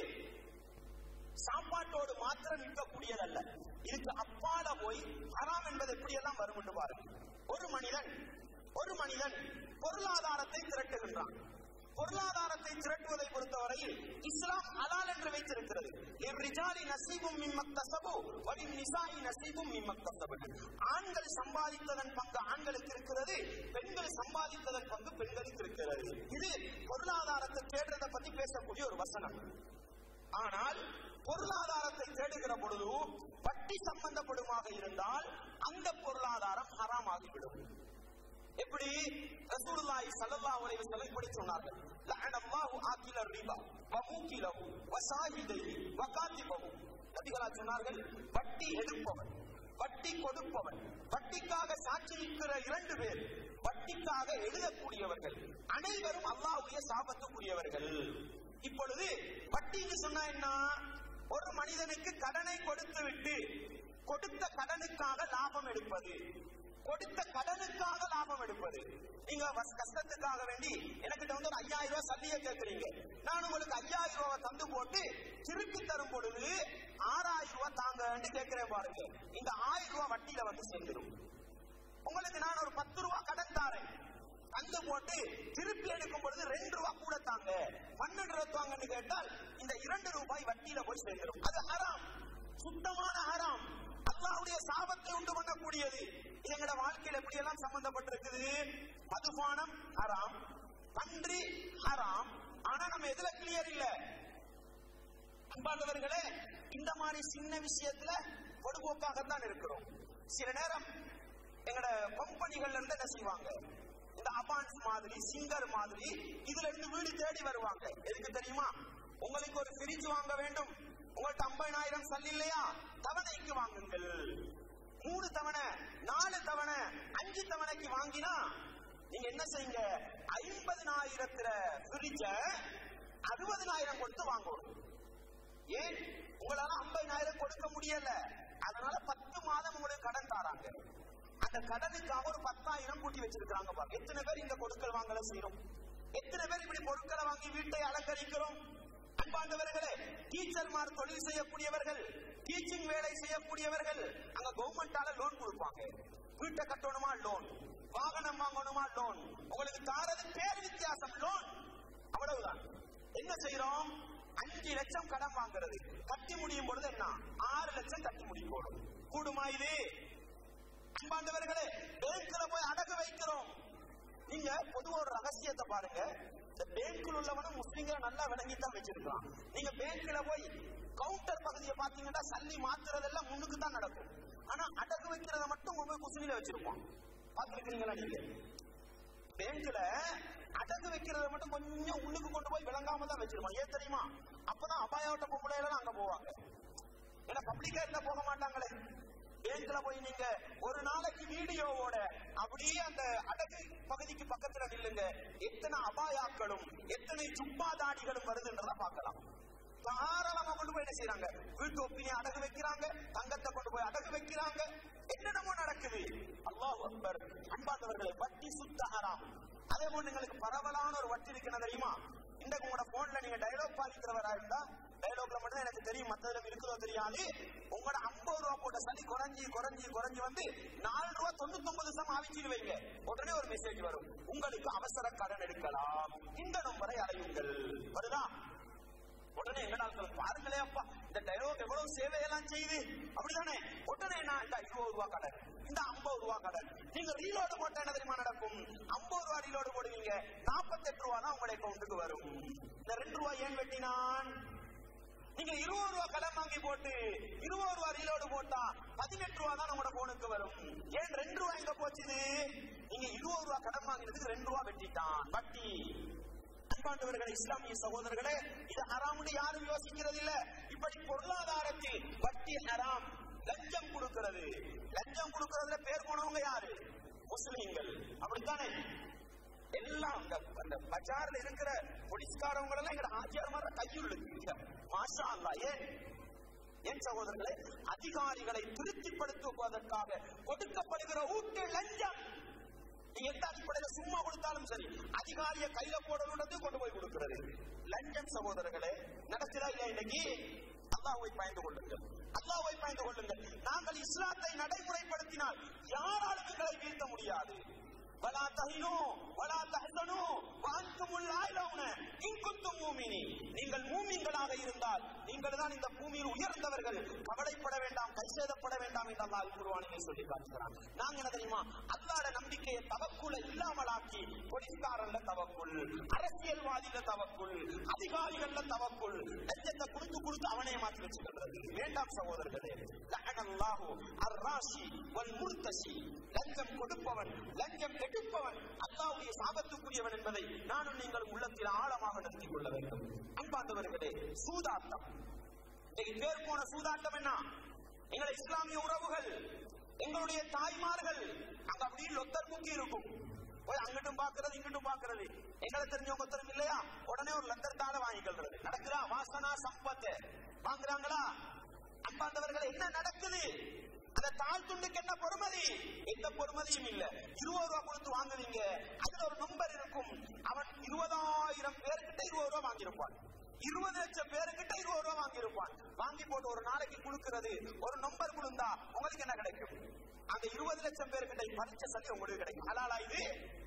சாப்பாட்டோடு மாத்திரம் நிற்கக்கூடியதல்ல இதுக்கு அப்பால போய் ஹராம் என்பது எப்படியெல்லாம் வரும் என்று பாருங்க ஒரு மனிதன் ஒரு மனிதன் பொருளாதாரத்தை திரட்டுகின்றான் பொருளாதாரத்தை திரட்டுவதை பொறுத்தவரையில் இஸ்லாம் ஹலால் என்று வைத்திருக்கிறது இர்ரிஜாலி நசீபும் மிம்மக்தசபு வலி நிசாயி நசீபும் மிம்மக்தசபு ஆண்கள் சம்பாதித்ததன் பங்கு ஆண்களுக்கு இருக்கிறது பெண்கள் சம்பாதித்ததன் பங்கு பெண்களுக்கு இருக்கிறது இது பொருளாதாரத்தை தேடுறதை பத்தி பேசக்கூடிய ஒரு வசனம் ஆனால் பொருளாதாரத்தை தேடுகிற பொழுது வட்டி சம்பந்தப்படுமாக இருந்தால் அந்த பொருளாதாரம் ஹராமாகிவிடும் எப்படி ரசூலுல்லாஹி ஸல்லல்லாஹு அலைஹி வஸல்லம் இப்படி சொன்னார்கள் லஅனல்லாஹு ஆக்கில ரிபா வ மூக்கிலஹு வ சாஹிதைஹி வ காத்திபஹு நபிகளார் சொன்னார்கள் வட்டி எடுப்பவன் வட்டி கொடுப்பவன் வட்டிக்காக சாட்சி நிற்கிற இரண்டு பேர் வட்டிக்காக எழுதக்கூடியவர்கள் அனைவரும் அல்லாஹ்வுடைய சாபத்துக்குரியவர்கள் இப்பொழுது வட்டின்னு சொன்னா என்ன ஒரு மனிதனுக்கு கடனை கொடுத்து விட்டு கொடுத்த கடனுக்காக லாபம் எடுப்பது கொடுத்த கடனுக்காக லாபம் எடுப்பது நீங்க வஸ்- கஷ்டத்துக்காக வேண்டி எனக்கு வந்து ஒரு ஐயாயிரம் ரூபாய் சல்லிய கேட்கறீங்க நான் உங்களுக்கு ஐயாயிரம் ரூபாய் தந்து போட்டு திருப்பி தரும் பொழுது ஆறாயிரம் ரூபாய் தாங்கன்னு கேட்கிறேன் பாருங்க இந்த ஆயிரம் ரூபாய் வட்டியில வந்து சேர்ந்துடும் உங்களுக்கு நான் ஒரு பத்து ரூபாய் கடன் தாரேன் தந்து போட்டு திருப்பி எடுக்கும் பொழுது ரெண்டு ரூபாய் கூட தாங்க பன்னெண்டு ரூபாய் தாங்கன்னு கேட்டால் இந்த இரண்டு ரூபாய் வட்டியில போய் சேர்ந்துடும் அது ஹராம் சுத்தமான ஹராம் அல்லாஹ்வுடைய சாபத்தை உண்டு பண்ணக்கூடியது இது எங்கட வாழ்க்கையில எப்படி எல்லாம் சம்பந்தப்பட்டிருக்குது மதுபானம் ஹராம் பன்றி ஹராம் ஆனா நம்ம எதுல கிளியர் இல்ல அன்பானவர்களே இந்த மாதிரி சின்ன விஷயத்துல பொடுபோக்காகத்தான் இருக்கிறோம் சில நேரம் எங்கட கம்பெனிகள்ல இருந்து என்ன செய்வாங்க இந்த அபான்ஸ் மாதிரி சிங்கர் மாதிரி இதுல இருந்து வீடு தேடி வருவாங்க எதுக்கு தெரியுமா உங்களுக்கு ஒரு ஃப்ரிட்ஜ் வாங்க வேண்டும் உங்கள்ட்ட ஐம்பதாயிரம் சல் இல்லையா தவணைக்கு வாங்குங்கள் மூணு தவணை நாலு தவணை அஞ்சு தவணைக்கு வாங்கினா நீங்க என்ன செய்யுங்க ஐம்பதனாயிரத்துல ஃப்ரிட்ஜ அறுபதனாயிரம் கொடுத்து வாங்கணும் ஏன் உங்களால ஐம்பதாயிரம் கொடுக்க முடியல அதனால பத்து மாதம் உங்களுக்கு கடன் தாராங்க அந்த கடனுக்காக ஒரு பத்தாயிரம் கூட்டி வச்சிருக்காங்க பாருங்க எத்தனை பேர் இந்த கொடுக்கல் வாங்கல செய்யறோம் எத்தனை பேர் இப்படி பொருட்களை வாங்கி வீட்டை அலங்கரிக்கிறோம் அன்பாண்டவர்களே டீச்சர்மார் தொழில் செய்யக்கூடியவர்கள் டீச்சிங் வேலை செய்யக்கூடியவர்கள் அங்க கவர்மெண்டால லோன் கொடுப்பாங்க வீட்டை கட்டணுமா லோன் வாகனம் வாங்கணுமா லோன் உங்களுக்கு தாரது பேர் வித்தியாசம் லோன் அவ்வளவுதான் என்ன செய்யறோம் அஞ்சு லட்சம் கடன் வாங்குறது கட்டி முடியும் பொழுது என்ன ஆறு லட்சம் கட்டி முடிக்கணும் கூடுமா இது அன்பாண்டவர்களே பேங்க்ல போய் அடகு வைக்கிறோம் நீங்க பொதுவா ஒரு ரகசியத்தை பாருங்க இந்த பேங்க்ல உள்ளவனும் முஸ்லிம்களை நல்லா விளங்கித்தான் வச்சிருக்கான் நீங்க பேங்க்ல போய் கவுண்டர் பகுதியை பாத்தீங்கன்னா சல்லி மாத்துறதெல்லாம் முன்னுக்கு தான் நடக்கும் ஆனா அடகு வைக்கிறத மட்டும் போய் குசினில வச்சிருப்பான் பாத்துருக்கீங்களா நீங்க பேங்க்ல அடகு வைக்கிறத மட்டும் கொஞ்சம் உள்ளுக்கு கொண்டு போய் விளங்காம தான் வச்சிருப்பான் ஏன் தெரியுமா அப்பதான் அபாயாவட்ட பொம்பளை எல்லாம் அங்க போவாங்க ஏன்னா பப்ளிக்கா இருந்தா போக மாட்டாங்களே பேங்க்ல போய் நீங்க ஒரு நாளைக்கு வீடியோவோட அப்படியே அந்த அடகு பகுதிக்கு பக்கத்துல நில்லுங்க எத்தனை அபாயாக்களும் எத்தனை ஜுப்பா தாடிகளும் வருதுன்றத பார்க்கலாம் தாராளமா கொண்டு போய் என்ன செய்யறாங்க வீட்டு ஒப்பினியை அடகு வைக்கிறாங்க தங்கத்தை கொண்டு போய் அடகு வைக்கிறாங்க என்னென்னமோ நடக்குது அல்லாஹ் அக்பர் அன்பார்ந்தவர்களை வட்டி சுத்த ஹராம் அதே போல உங்களுக்கு பரவலான ஒரு வட்டி இருக்குன்னு தெரியுமா இந்த உங்களோட போன்ல நீங்க டயலாக் பாதிக்கிறவரா இருந்தா டயலாக்ல மட்டும் எனக்கு தெரியும் மத்ததுல இருக்குதோ தெரியாது உங்களோட ஐம்பது ரூபா போட்ட சளி குறைஞ்சி குறைஞ்சி குறைஞ்சி வந்து நாலு ரூபா தொண்ணூத்தி ஒன்பது சம் ஆவிச்சிட்டு வைங்க உடனே ஒரு மெசேஜ் வரும் உங்களுக்கு அவசர கடன் எடுக்கலாம் இந்த நம்பரை அடையுங்கள் வருதா உடனே எங்கடால் சொல்ல பாருங்களே அப்பா இந்த டயலாக் எவ்வளவு சேவையெல்லாம் செய்யுது அப்படிதானே உடனே நான் இந்த இருபது ரூபா கடன் இந்த ஐம்பது ரூபா கடன் நீங்க ரீலோடு போட்டா என்ன தெரியுமா நடக்கும் ஐம்பது ரூபா ரீலோடு போடுவீங்க நாற்பத்தெட்டு ரூபா தான் உங்களுடைய அக்கௌண்ட்டுக்கு வரும் இந்த ரெண்டு ரூபா ஏன் வெட்டினான் நீங்க இருபது ரூபா கடன் வாங்கி போட்டு இருபது ரூபா ரீலோடு போட்டா பதினெட்டு ரூபா தான் நம்மளோட போனுக்கு வரும் ஏன் ரெண்டு ரூபா எங்க போச்சுது நீங்க இருபது ரூபா கடன் வாங்கினதுக்கு ரெண்டு ரூபா வெட்டிட்டான் வட்டி அன்பாண்டவர்களே இஸ்லாமிய சகோதரர்களே இது ஹராம்னு யாரும் யோசிக்கிறது இல்ல இப்படி பொருளாதாரத்தில் வட்டி ஹராம் லஞ்சம் கொடுக்கிறது லஞ்சம் கொடுக்கறதுல பேர் போனவங்க யாரு முஸ்லிம்கள் அப்படித்தானே எல்லாம் அந்த அந்த பஜார்ல இருக்கிற போலீஸ்காரவங்க எல்லாம் எங்க ஆச்சியார் மாதிரி கையுள்ள மாஷா அல்லா ஏன் என் சகோதரர்களே அதிகாரிகளை திருப்திப்படுத்துவதற்காக கொடுக்கப்படுகிற ஊட்டு லஞ்சம் நீ எந்த அடிப்படையில சும்மா கொடுத்தாலும் சரி அதிகாரிய கையில போடணுன்றது கொண்டு போய் கொடுக்கிறது லஞ்சம் சகோதரர்களே நடக்குதா இல்லையா இன்னைக்கு அல்லாஹ்வை பயந்து கொள்ளுங்கள் அல்லாஹ்வை பயந்து கொள்ளுங்கள் நாங்கள் இஸ்லாத்தை நடைமுறைப்படுத்தினால் யாராலும் எங்களை வீழ்த்த முடியாது ولا تهنوا ولا تحزنوا وانتم الاعلون ان كنتم مؤمنين நீங்கள் மூமின்களாக இருந்தால் நீங்கள் தான் இந்த பூமியில் உயர்ந்தவர்கள் கவலைப்பட வேண்டாம் கைசேதப்பட வேண்டாம் என்று அல்லாஹ் குர்ஆனிலே சொல்லி காட்டுகிறான் நாங்க என்ன தெரியுமா அல்லாஹ்ட நம்பிக்கையை தவக்குல இல்லாமலாக்கி போலீஸ்காரன்ல தவக்குள் அரசியல்வாதியில தவக்குள் அதிகாரிகள்ல தவக்குள் லஞ்சத்தை கொடுத்து கொடுத்து அவனே மாற்றி வச்சுக்கிறது வேண்டாம் சகோதரர்களே லஅனல்லாஹு அர்ராஷி வல் முர்தஷி லஞ்சம் கொடுப்பவன் லஞ்சம் எடுப்பவன் அல்லாஹ்வுடைய சாபத்துக்குரியவன் என்பதை நானும் நீங்கள் உள்ளத்தில் ஆழமாக நிறுத்திக் கொள்ள வேண்டும் அன்பார்ந்தவர்களே சூதாட்டம் இன்னைக்கு பேர் போன சூதாட்டம் என்ன எங்களை இஸ்லாமிய உறவுகள் எங்களுடைய தாய்மார்கள் அங்க அப்படி லொத்தர் முக்கி இருக்கும் போய் அங்கிட்டும் பாக்குறது இங்கிட்டும் பாக்குறது எங்களை தெரிஞ்சவங்க ஒருத்தரும் இல்லையா உடனே ஒரு லத்தர் தாள வாங்கிக்கிறது நடக்குதா வாசனா சம்பத்து வாங்குறாங்களா அன்பார்ந்தவர்கள் என்ன நடக்குது அந்த தாழ் துண்டுக்கு என்ன பொறுமதி எந்த பொறுமதியும் இல்ல இருபது ரூபா கொடுத்து வாங்குவீங்க அதுல ஒரு நம்பர் இருக்கும் அவன் இருபதாயிரம் பேர்கிட்ட இருபது ரூபா வாங்கியிருப்பான் இருபது லட்சம் பேருக்கிட்ட இருபது ரூபா வாங்கியிருப்பான் வாங்கி போட்டு ஒரு நாளைக்கு கொடுக்கிறது ஒரு நம்பர் கொடுந்தா உங்களுக்கு என்ன கிடைக்கும் அந்த இருபது லட்சம் பேருக்கிட்ட பறிச்ச சதி உங்களுக்கு கிடைக்கும் ஹலாலா இது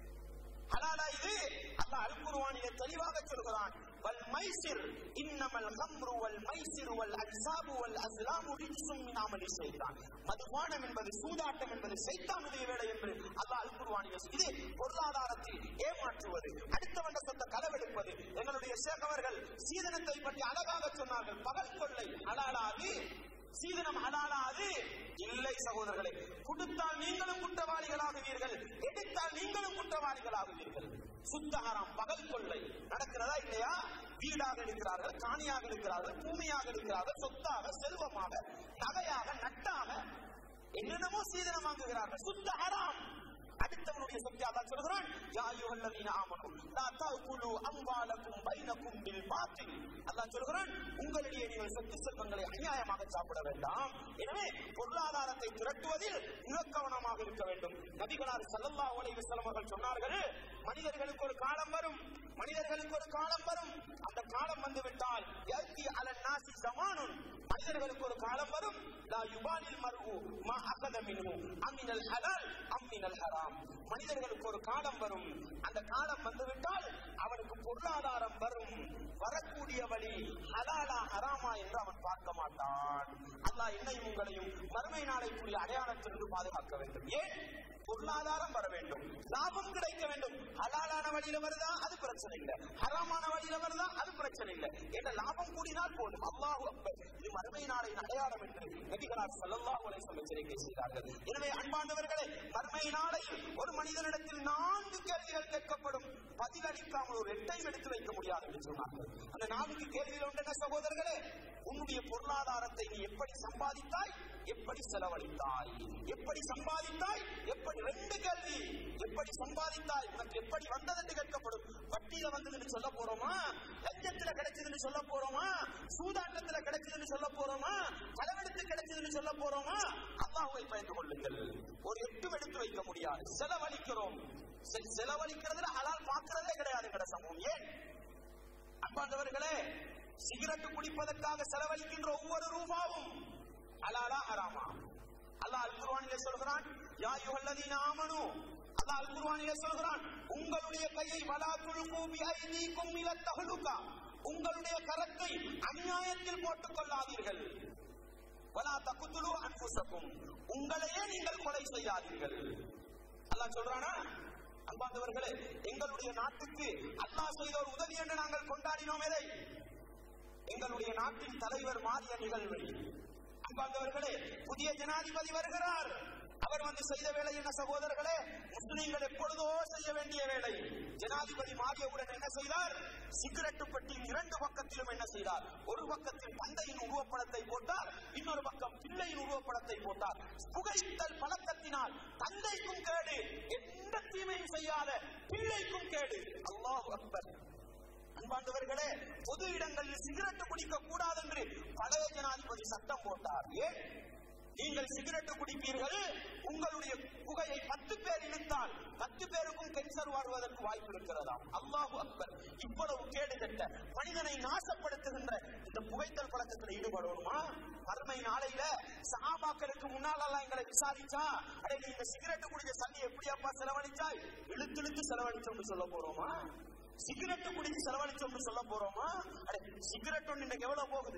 ஹலாலா இது அல்லாஹ் அல் குர்ஆனிலே தெளிவாக சொல்கிறான் வல் மைசிர் இன்னமல் கம்ரு வல் மைசிர் வல் அன்சாபு வல் அஸ்லாமு ரிஜ்சும் மின் அமலி ஷைத்தான் மதுபானம் என்பது சூதாட்டம் என்பது சைத்தானுடைய வேலை என்று அல்லாஹ் அல் குர்ஆனிலே சொல்லி- இது பொருளாதாரத்தில் ஏமாற்றுவது அடுத்தவண்ட சொந்த களவெடுப்பது எங்களுடைய சேகவர்கள் சீதனத்தை பற்றி அழகாக சொன்னார்கள் பகல் கொள்ளை ஹலாலாது சீதனம் ஹலாலாது இல்லை சகோதரர்களே கொடுத்தால் நீங்களும் குற்றவாளிகளாகுவீர்கள் எடுத்தால் நீங்களும் குற்றவாளிகளாகுவீர்கள் சுத்தகாரம் பகல் கொள்ளை நடக்கிறதா இல்லையா வீடாக இருக்கிறார்கள் காணியாக இருக்கிறார்கள் பூமியாக இருக்கிறார்கள் சொத்தாக செல்வமாக நகையாக நட்டாக என்னென்னமோ சீதனம் வாங்குகிறார்கள் சுத்த ஹராம் அடுத்தவனுடைய சொத்தை அல்லாஹ் சொல்கிறான் யா அய்யுஹல்லதீன ஆமனு லா தஅகுலு அம்வாலக்கும் பைனக்கும் பில் பாத்தில் அல்லாஹ் சொல்கிறான் உங்களிடையே நீங்கள் சொத்து செல்வங்களை அநியாயமாக சாப்பிட வேண்டாம் எனவே பொருளாதாரத்தை திரட்டுவதில் மிக கவனமாக இருக்க வேண்டும் நபிகளார் ஸல்லல்லாஹு அலைஹி வஸல்லம் அவர்கள் சொன்னார்கள் மனிதர்களுக்கு ஒரு காலம் வரும் மனிதர்களுக்கு ஒரு காலம் வரும் அந்த காலம் வந்து விட்டால் யத்தி அலன் நாசி ஜமானுன் மனிதர்களுக்கு ஒரு காலம் வரும் லா யுபாலில் மர்உ மா அகத மின்ஹு அமினல் ஹலால் அம்மினல் ஹராம் மனிதர்களுக்கு ஒரு காலம் வரும் அந்த காலம் வந்துவிட்டால் அவனுக்கு பொருளாதாரம் வரும் வரக்கூடிய வழி ஹலாலா ஹராமா என்று அவன் பார்க்க மாட்டான் அல்லாஹ் என்னையும் உங்களையும் மறுமை நாளைக்குரிய அடையாளத்திலிருந்து பாதுகாக்க வேண்டும் ஏன் பொருளாதாரம் வர வேண்டும் லாபம் கிடைக்க வேண்டும் ஹலாலான வழியில வருதா அது பிரச்சனை இல்லை ஹராமான வழியில வருதா அது பிரச்சனை இல்லை என்ன லாபம் கூடினால் போதும் அல்லாஹ் அக்பர் இது மறுமை நாளின் அடையாளம் என்று நபிகளார் ஸல்லல்லாஹு அலைஹி வஸல்லம் எச்சரிக்கை செய்தார்கள் எனவே அன்பார்ந்தவர்களே மறுமை நாளையில் ஒரு மனிதனிடத்தில் நான்கு கேள்விகள் கேட்கப்படும் பதிலளிக்காமல் ஒரு எட்டையும் எடுத்து வைக்க முடியாது என்று சொன்னார்கள் அந்த நான்கு கேள்விகள் உண்டு என்ன சகோதரர்களே உன்னுடைய பொருளாதாரத்தை நீ எப்படி சம்பாதித்தாய் எப்படி செலவழித்தாய் எப்படி சம்பாதித்தாய் எப்படி ரெண்டு கேள்வி எப்படி சம்பாதித்தாய் உனக்கு எப்படி வந்ததுன்னு கேட்கப்படும் வட்டியில வந்ததுன்னு சொல்ல போறோமா லஞ்சத்துல கிடைச்சதுன்னு சொல்ல போறோமா சூதாட்டத்துல கிடைச்சதுன்னு சொல்ல போறோமா களவெடுத்து கிடைச்சதுன்னு சொல்ல போறோமா அல்லாஹ்வை பயந்து கொள்ளுங்கள் ஒரு எட்டும் எடுத்து வைக்க முடியாது செலவழிக்கிறோம் செ- செலவழிக்கிறதுல ஹலால் பார்க்கிறதே கிடையாது எங்கட சமூகம் ஏன் அன்பாண்டவர்களே சிகரெட் குடிப்பதற்காக செலவழிக்கின்ற ஒவ்வொரு ரூபாவும் ஹலாலா ஹராமா அல்லாஹ் அல் குர்ஆனிலே சொல்கிறான் யா அய்யுஹல்லதீன ஆமனு அல்லாஹ் அல் குர்ஆனிலே சொல்கிறான் உங்களுடைய கையை வலா துல்கு பி ஐதீக்கும் இல தஹலுகா உங்களுடைய கரத்தை அநியாயத்தில் போட்டுக் கொள்ளாதீர்கள் வலா தகுத்துலு அன்புசக்கும் உங்களையே நீங்கள் கொலை செய்யாதீர்கள் அல்லாஹ் சொல்றானா அன்பார்ந்தவர்களே எங்களுடைய நாட்டுக்கு அல்லாஹ் செய்த ஒரு உதவி என்று நாங்கள் கொண்டாடினோம் எதை எங்களுடைய நாட்டின் தலைவர் மாறிய நிகழ்வு அன்பார்ந்தவர்களே புதிய ஜனாதிபதி வருகிறார் அவர் வந்து செய்த வேலை என்ன சகோதரர்களே முஸ்லிம்கள் எப்பொழுதோ செய்ய வேண்டிய வேலை ஜனாதிபதி மாறியவுடன் என்ன செய்தார் சிகரெட் பெட்டியின் இரண்டு பக்கத்திலும் என்ன செய்தார் ஒரு பக்கத்தில் தந்தையின் உருவப்படத்தை போட்டார் இன்னொரு பக்கம் பிள்ளையின் உருவப்படத்தை போட்டார் புகைத்தல் பழக்கத்தினால் தந்தைக்கும் கேடு எந்த தீமையும் செய்யாத பிள்ளைக்கும் கேடு அல்லாஹ் அக்பர் அன்பாண்டவர்களே பொது இடங்களில் சிகரெட் குடிக்க கூடாது என்று பழைய ஜனாதிபதி சட்டம் போட்டார் ஏன் நீங்கள் சிகரெட் குடிப்பீர்கள் உங்களுடைய புகையை பத்து பேர் இழுத்தால் பத்து பேருக்கும் கேன்சர் வருவதற்கு வாய்ப்பு இருக்கிறதா அல்லாஹு அக்பர் இவ்வளவு கேடு கட்ட மனிதனை நாசப்படுத்துகின்ற இந்த புகைத்தல் பழக்கத்தில் ஈடுபடணுமா மறுமை நாளையில சகாபாக்களுக்கு முன்னாலெல்லாம் எங்களை விசாரிச்சா அடே நீ இந்த சிகரெட் குடிச்ச சல்லி எப்படியாப்பா செலவழிச்சாய் இழுத்து இழுத்து செலவழிச்சோம்னு சொல்ல போறோமா சிகரெட் குடிச்சு செலவழிச்சோம்னு சொல்ல போறோமா அடே சிகரெட் ஒன்று இன்னைக்கு எவ்வளவு போகுது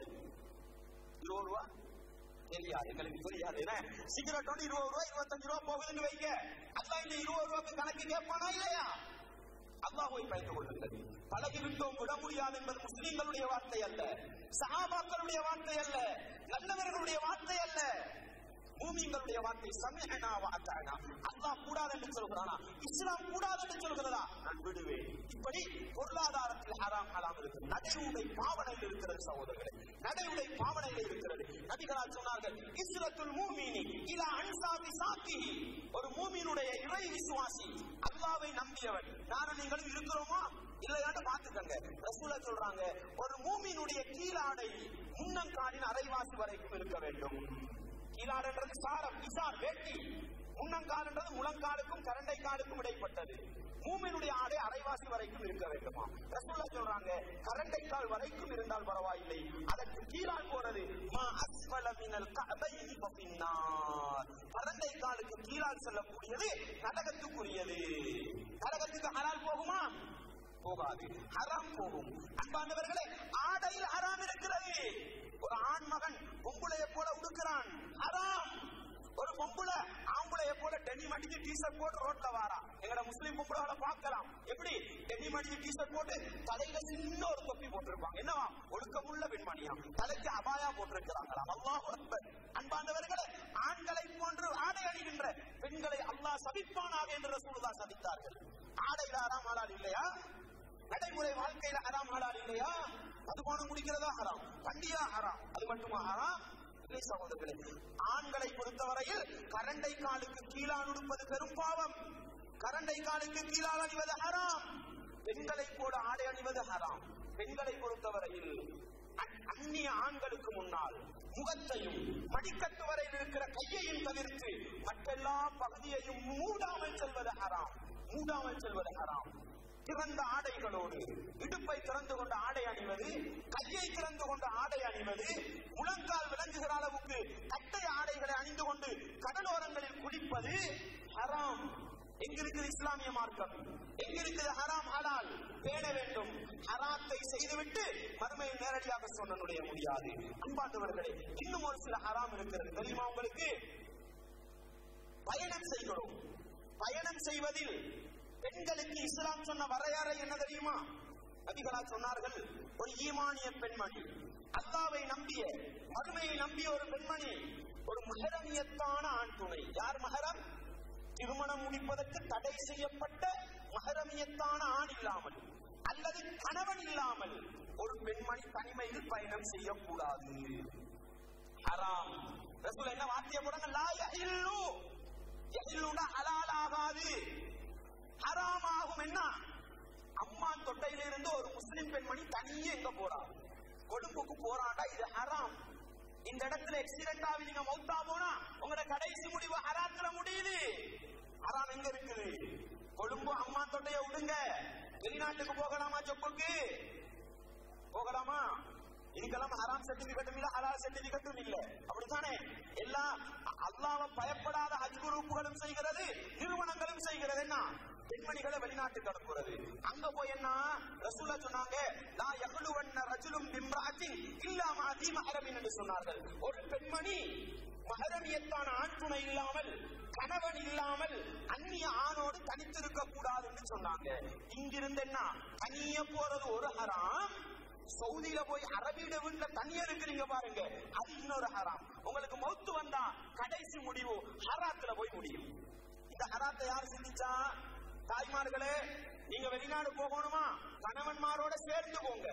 இருபது ரூபா தெரியாது எங்களுக்கு தெரியாது என்ன சிகரெட் ஒன்று இருபது ரூபா இருபத்தஞ்சு ரூபா போகுதுன்னு வைங்க அதான் இந்த இருபது ரூபாய்க்கு கணக்கு கேட்பானா இல்லையா அல்லாஹ்வை பயந்து கொள்ளுங்கள் பழகி விட்டோம் விட முடியாது என்பது முஸ்லிம்களுடைய வார்த்தை அல்ல சஹாபாக்களுடைய வார்த்தை அல்ல நல்லவர்களுடைய வார்த்தை அல்ல மூமிங்களுடைய வார்த்தை சமயனா வார்த்தானா அல்லாஹ் கூடாது என்று சொல்கிறானா இஸ்லாம் கூடாது என்று சொல்கிறதா நான் விடுவேன் இப்படி பொருளாதாரத்தில் ஹராம் ஹலாம் இருக்கு நடைமுறை பாவனையில் இருக்கிறது சகோதரர்களே நடைமுறை பாவனையில் இருக்கிறது நபிகளால் சொன்னார்கள் இஸ்ரத்துல் மூமினி இலா அன்சாபி சாத்திஹி ஒரு மூமியினுடைய இறை விசுவாசி அல்லாவை நம்பியவன் நானும் நீங்களும் இருக்கிறோமா இல்லையான்னு பாத்துக்கங்க ரசூலா சொல்றாங்க ஒரு மூமியினுடைய கீழாடை முன்னங்காலின் அரைவாசி வரைக்கும் இருக்க வேண்டும் கீழாடுன்றது சாரம் இசார் வேட்டி முன்னங்கால்ன்றது முழங்காலுக்கும் கரண்டை காலுக்கும் இடைப்பட்டது மூமினுடைய ஆடை அரைவாசி வரைக்கும் இருக்க வேண்டுமா ரசூல்லா சொல்றாங்க கரண்டை கால் வரைக்கும் இருந்தால் பரவாயில்லை அதற்கு கீழால் போறது மா அஸ்வல மினல் கஅபைனி ஃபபின்னார் கரண்டை காலுக்கு கீழால் செல்லக்கூடியது நரகத்துக்குரியது நரகத்துக்கு ஹலால் போகுமா போகாது ஹராம் போகும் அன்பானவர்களே ஆடையில் ஹராம் இருக்கிறது ஒரு ஆண் மகன் பொம்புளைய போல உடுக்கிறான் ஹராம் ஒரு பொம்புல ஆம்பளைய போல டெனிம் அடிச்சு டிஷர்ட் போட்டு ரோட்ல வாரா எங்கட முஸ்லீம் பொம்பளை பார்க்கலாம் எப்படி டெனிம் அடிச்சு டிஷர்ட் போட்டு தலையில சின்ன ஒரு தொப்பி போட்டிருப்பாங்க என்னவா ஒழுக்கமுள்ள பெண்மணியாம் தலைக்கு அபாயா போட்டிருக்கிறாங்களாம் அல்லாஹ் அக்பர் அன்பானவர்களே ஆண்களை போன்று ஆடை அணிகின்ற பெண்களை அல்லாஹ் சபிப்பானாக என்று ரசூலுல்லா சபித்தார்கள் ஆடையில ஹராம் ஹலால் இல்லையா நடைமுறை வாழ்க்கையில ஹராம் ஹலால் இல்லையா மதுபானம் குடிக்கிறதா ஹராம் பண்டியா ஹராம் அது மட்டுமா ஹராம் இல்லை சகோதரர்களே ஆண்களை பொறுத்தவரையில் கரண்டை காலுக்கு கீழால் உடுப்பது பெரும் பாவம் கரண்டை காலுக்கு கீழால் அணிவது ஹராம் பெண்களை போல ஆடை அணிவது ஹராம் பெண்களை பொறுத்தவரையில் அந்- அந்நிய ஆண்களுக்கு முன்னால் முகத்தையும் மடிக்கட்டு வரையில் இருக்கிற கையையும் தவிர்த்து மற்றெல்லா பகுதியையும் மூடாமல் செல்வது ஹராம் மூடாமல் செல்வது ஹராம் திறந்த ஆடைகளோடு இடுப்பை திறந்து கொண்ட ஆடை அணிவது கையை திறந்து கொண்ட ஆடை அணிவது முழங்கால் விளங்குகிற அளவுக்கு கட்டை ஆடைகளை அணிந்து கொண்டு கடலோரங்களில் குளிப்பது ஹராம் எங்கிருக்குது இஸ்லாமிய மார்க்கம் எங்கிருக்குது ஹராம் ஹலால் பேண வேண்டும் ஹராத்தை செய்துவிட்டு மறுமையை நேரடியாக சொன்ன நுழைய முடியாது அன்பாண்டவர்களே இன்னும் ஒரு சில ஹராம் இருக்கிறது தெரியுமா உங்களுக்கு பயணம் செய்கிறோம் பயணம் செய்வதில் பெண்களுக்கு இஸ்லாம் சொன்ன வரையறை என்ன தெரியுமா நபிகளா சொன்னார்கள் ஒரு ஈமானிய பெண்மணி அல்லாவை நம்பிய மறுமையை நம்பிய ஒரு பெண்மணி ஒரு மகரமியத்தான ஆண் துணை யார் மகரம் திருமணம் முடிப்பதற்கு தடை செய்யப்பட்ட மகரமியத்தான ஆண் இல்லாமல் அல்லது கணவன் இல்லாமல் ஒரு பெண்மணி தனிமையில் பயணம் செய்யக்கூடாது ஹராம் ரசூல் என்ன வார்த்தை வார்த்தையை போடுங்க லா யஹில்லு யஹில்லுனா ஹலால் ஆகாது ஹராம் ஆகும் என்ன அம்மா தொட்டையில இருந்து ஒரு முஸ்லிம் பெண்மணி தனியே எங்க போறா கொழும்புக்கு போறாண்டா இது ஹராம் இந்த இடத்துல எக்ஸிடென்ட் ஆகி நீங்க மௌத்தா போனா உங்களோட கடைசி முடிவு ஹராத்துல முடியுது ஹராம் எங்க இருக்குது கொழும்பு அம்மா தொட்டைய விடுங்க வெளிநாட்டுக்கு போகலாமா ஜொப்புக்கு போகலாமா இதுக்கெல்லாம் ஹராம் சர்டிபிகேட்டும் இல்ல ஹலால் சர்டிபிகேட்டும் இல்ல அப்படித்தானே எல்லா அல்லாஹ்வை பயப்படாத ஹஜ் குரூப்புகளும் செய்கிறது நிறுவனங்களும் செய்கிறது என்ன பெண்மணிகளை வெளிநாட்டுக்கு அனுப்புறது அங்க போய் என்ன ரசூலா சொன்னாங்க லா யஹ்லுவன்ன ரஜுலும் பிம்ராத்தின் இல்லா மாதி மஹரமின் என்று சொன்னார்கள் ஒரு பெண்மணி மகரமியத்தான ஆண் துணை இல்லாமல் கணவன் இல்லாமல் அந்நிய ஆணோடு தனித்திருக்க கூடாது என்று சொன்னாங்க இங்கிருந்து என்ன தனிய போறது ஒரு ஹராம் சவுதியில போய் அரபியிட வீட்டுல தனியா இருக்கிறீங்க பாருங்க அது இன்னொரு ஹராம் உங்களுக்கு மௌத்து வந்தா கடைசி முடிவு ஹராத்துல போய் முடியும் இந்த ஹராத்தை யார் சிந்திச்சா தாய்மார்களே நீங்க வெளிநாடு போகணுமா கணவன்மாரோட சேர்ந்து போங்க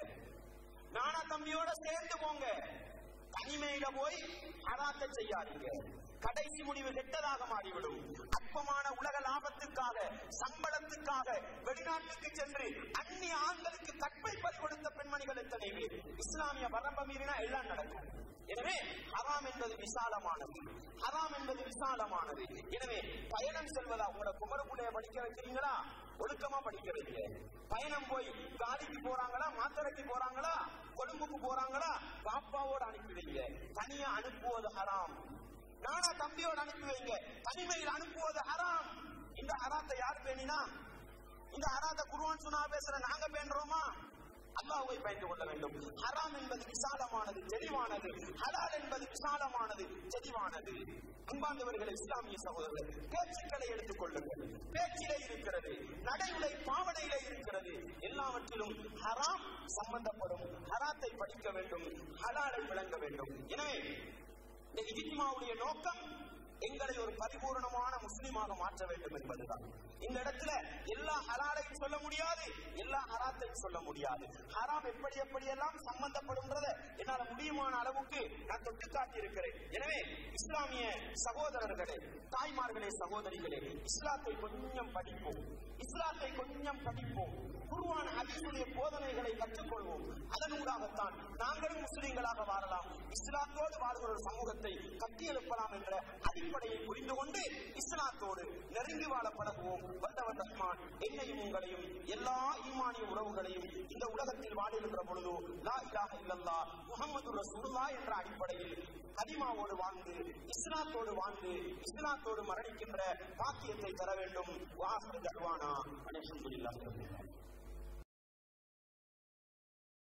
நானா தம்பியோட சேர்ந்து போங்க தனிமையில போய் ஹராத்தை செய்யாதீங்க கடைசி முடிவு கெட்டதாக மாறிவிடும் அற்பமான உலக லாபத்துக்காக சம்பளத்துக்காக வெளிநாட்டுக்கு சென்று அந்நிய ஆண்களுக்கு கற்பை பறி கொடுத்த பெண்மணிகள் எத்தனை பேர் இஸ்லாமிய வரம்ப மீறினா எல்லாம் நடக்கும் எனவே ஹராம் என்பது விசாலமானது ஹராம் என்பது விசாலமானது எனவே பயணம் செல்வதா உங்களோட குமரப்புடைய படிக்க வைக்கிறீங்களா ஒழுக்கமா படிக்க வைங்க பயணம் போய் காலிக்கு போறாங்களா மாத்தரைக்கு போறாங்களா கொழும்புக்கு போறாங்களா பாப்பாவோட அனுப்பி வைங்க தனியா அனுப்புவது ஹராம் நானா தம்பியோட அனுப்பி வைங்க தனிமையில் அனுப்புவது ஹராம் இந்த ஹராத்தை யார் பேணினா இந்த ஹராத்தை குருவான் சுனா பேசுற நாங்க பேணுறோமா அல்லாஹ்வை பயந்து கொள்ள வேண்டும் ஹராம் என்பது விசாலமானது தெளிவானது ஹலால் என்பது விசாலமானது தெளிவானது அன்பாந்தவர்களே இஸ்லாமிய சகோதரர்கள் பேச்சுக்களை எடுத்துக் கொள்ளுங்கள் பேச்சிலே இருக்கிறது நடைமுறை பாவனையிலே இருக்கிறது எல்லாவற்றிலும் ஹராம் சம்பந்தப்படும் ஹராத்தை படிக்க வேண்டும் ஹலாலை விளங்க வேண்டும் எனவே இந்த இஜிமாவுடைய நோக்கம் எங்களை ஒரு பரிபூர்ணமான முஸ்லீமாக மாற்ற வேண்டும் என்பதுதான் இந்த இடத்துல எல்லா ஹலாலையும் சொல்ல முடியாது எல்லா ஹராத்தையும் சொல்ல முடியாது ஹராம் எப்படி எப்படி எல்லாம் சம்பந்தப்படும்ன்றத என்னால முடியுமான அளவுக்கு நான் தொட்டு காட்டி இருக்கிறேன் எனவே இஸ்லாமிய சகோதரர்களே தாய்மார்களே சகோதரிகளே இஸ்லாத்தை கொஞ்சம் படிப்போம் இஸ்லாத்தை கொஞ்சம் படிப்போம் குருவான ஹதீஸுடைய போதனைகளை கற்றுக்கொள்வோம் அதனூடாகத்தான் நாங்களும் முஸ்லிம்களாக வாழலாம் இஸ்லாத்தோடு வாழ்கிற ஒரு சமூகத்தை கட்டியெழுப்பலாம் என்ற அடிப்படையை புரிந்து கொண்டு இஸ்லாத்தோடு நெருங்கி வாழ பழகுவோம் வந்தவர் ரஹ்மான் என்னையும் உங்களையும் எல்லா ஈமானிய உறவுகளையும் இந்த உலகத்தில் வாழுகின்ற பொழுது லா இலாஹ இல்லல்லா முகமது ரசூலுல்லாஹ் என்ற அடிப்படையில் கலிமாவோடு வாழ்ந்து இஸ்லாத்தோடு வாழ்ந்து இஸ்லாத்தோடு மரணிக்கின்ற பாக்கியத்தை தர வேண்டும் வாசல் தருவானா அனைத்து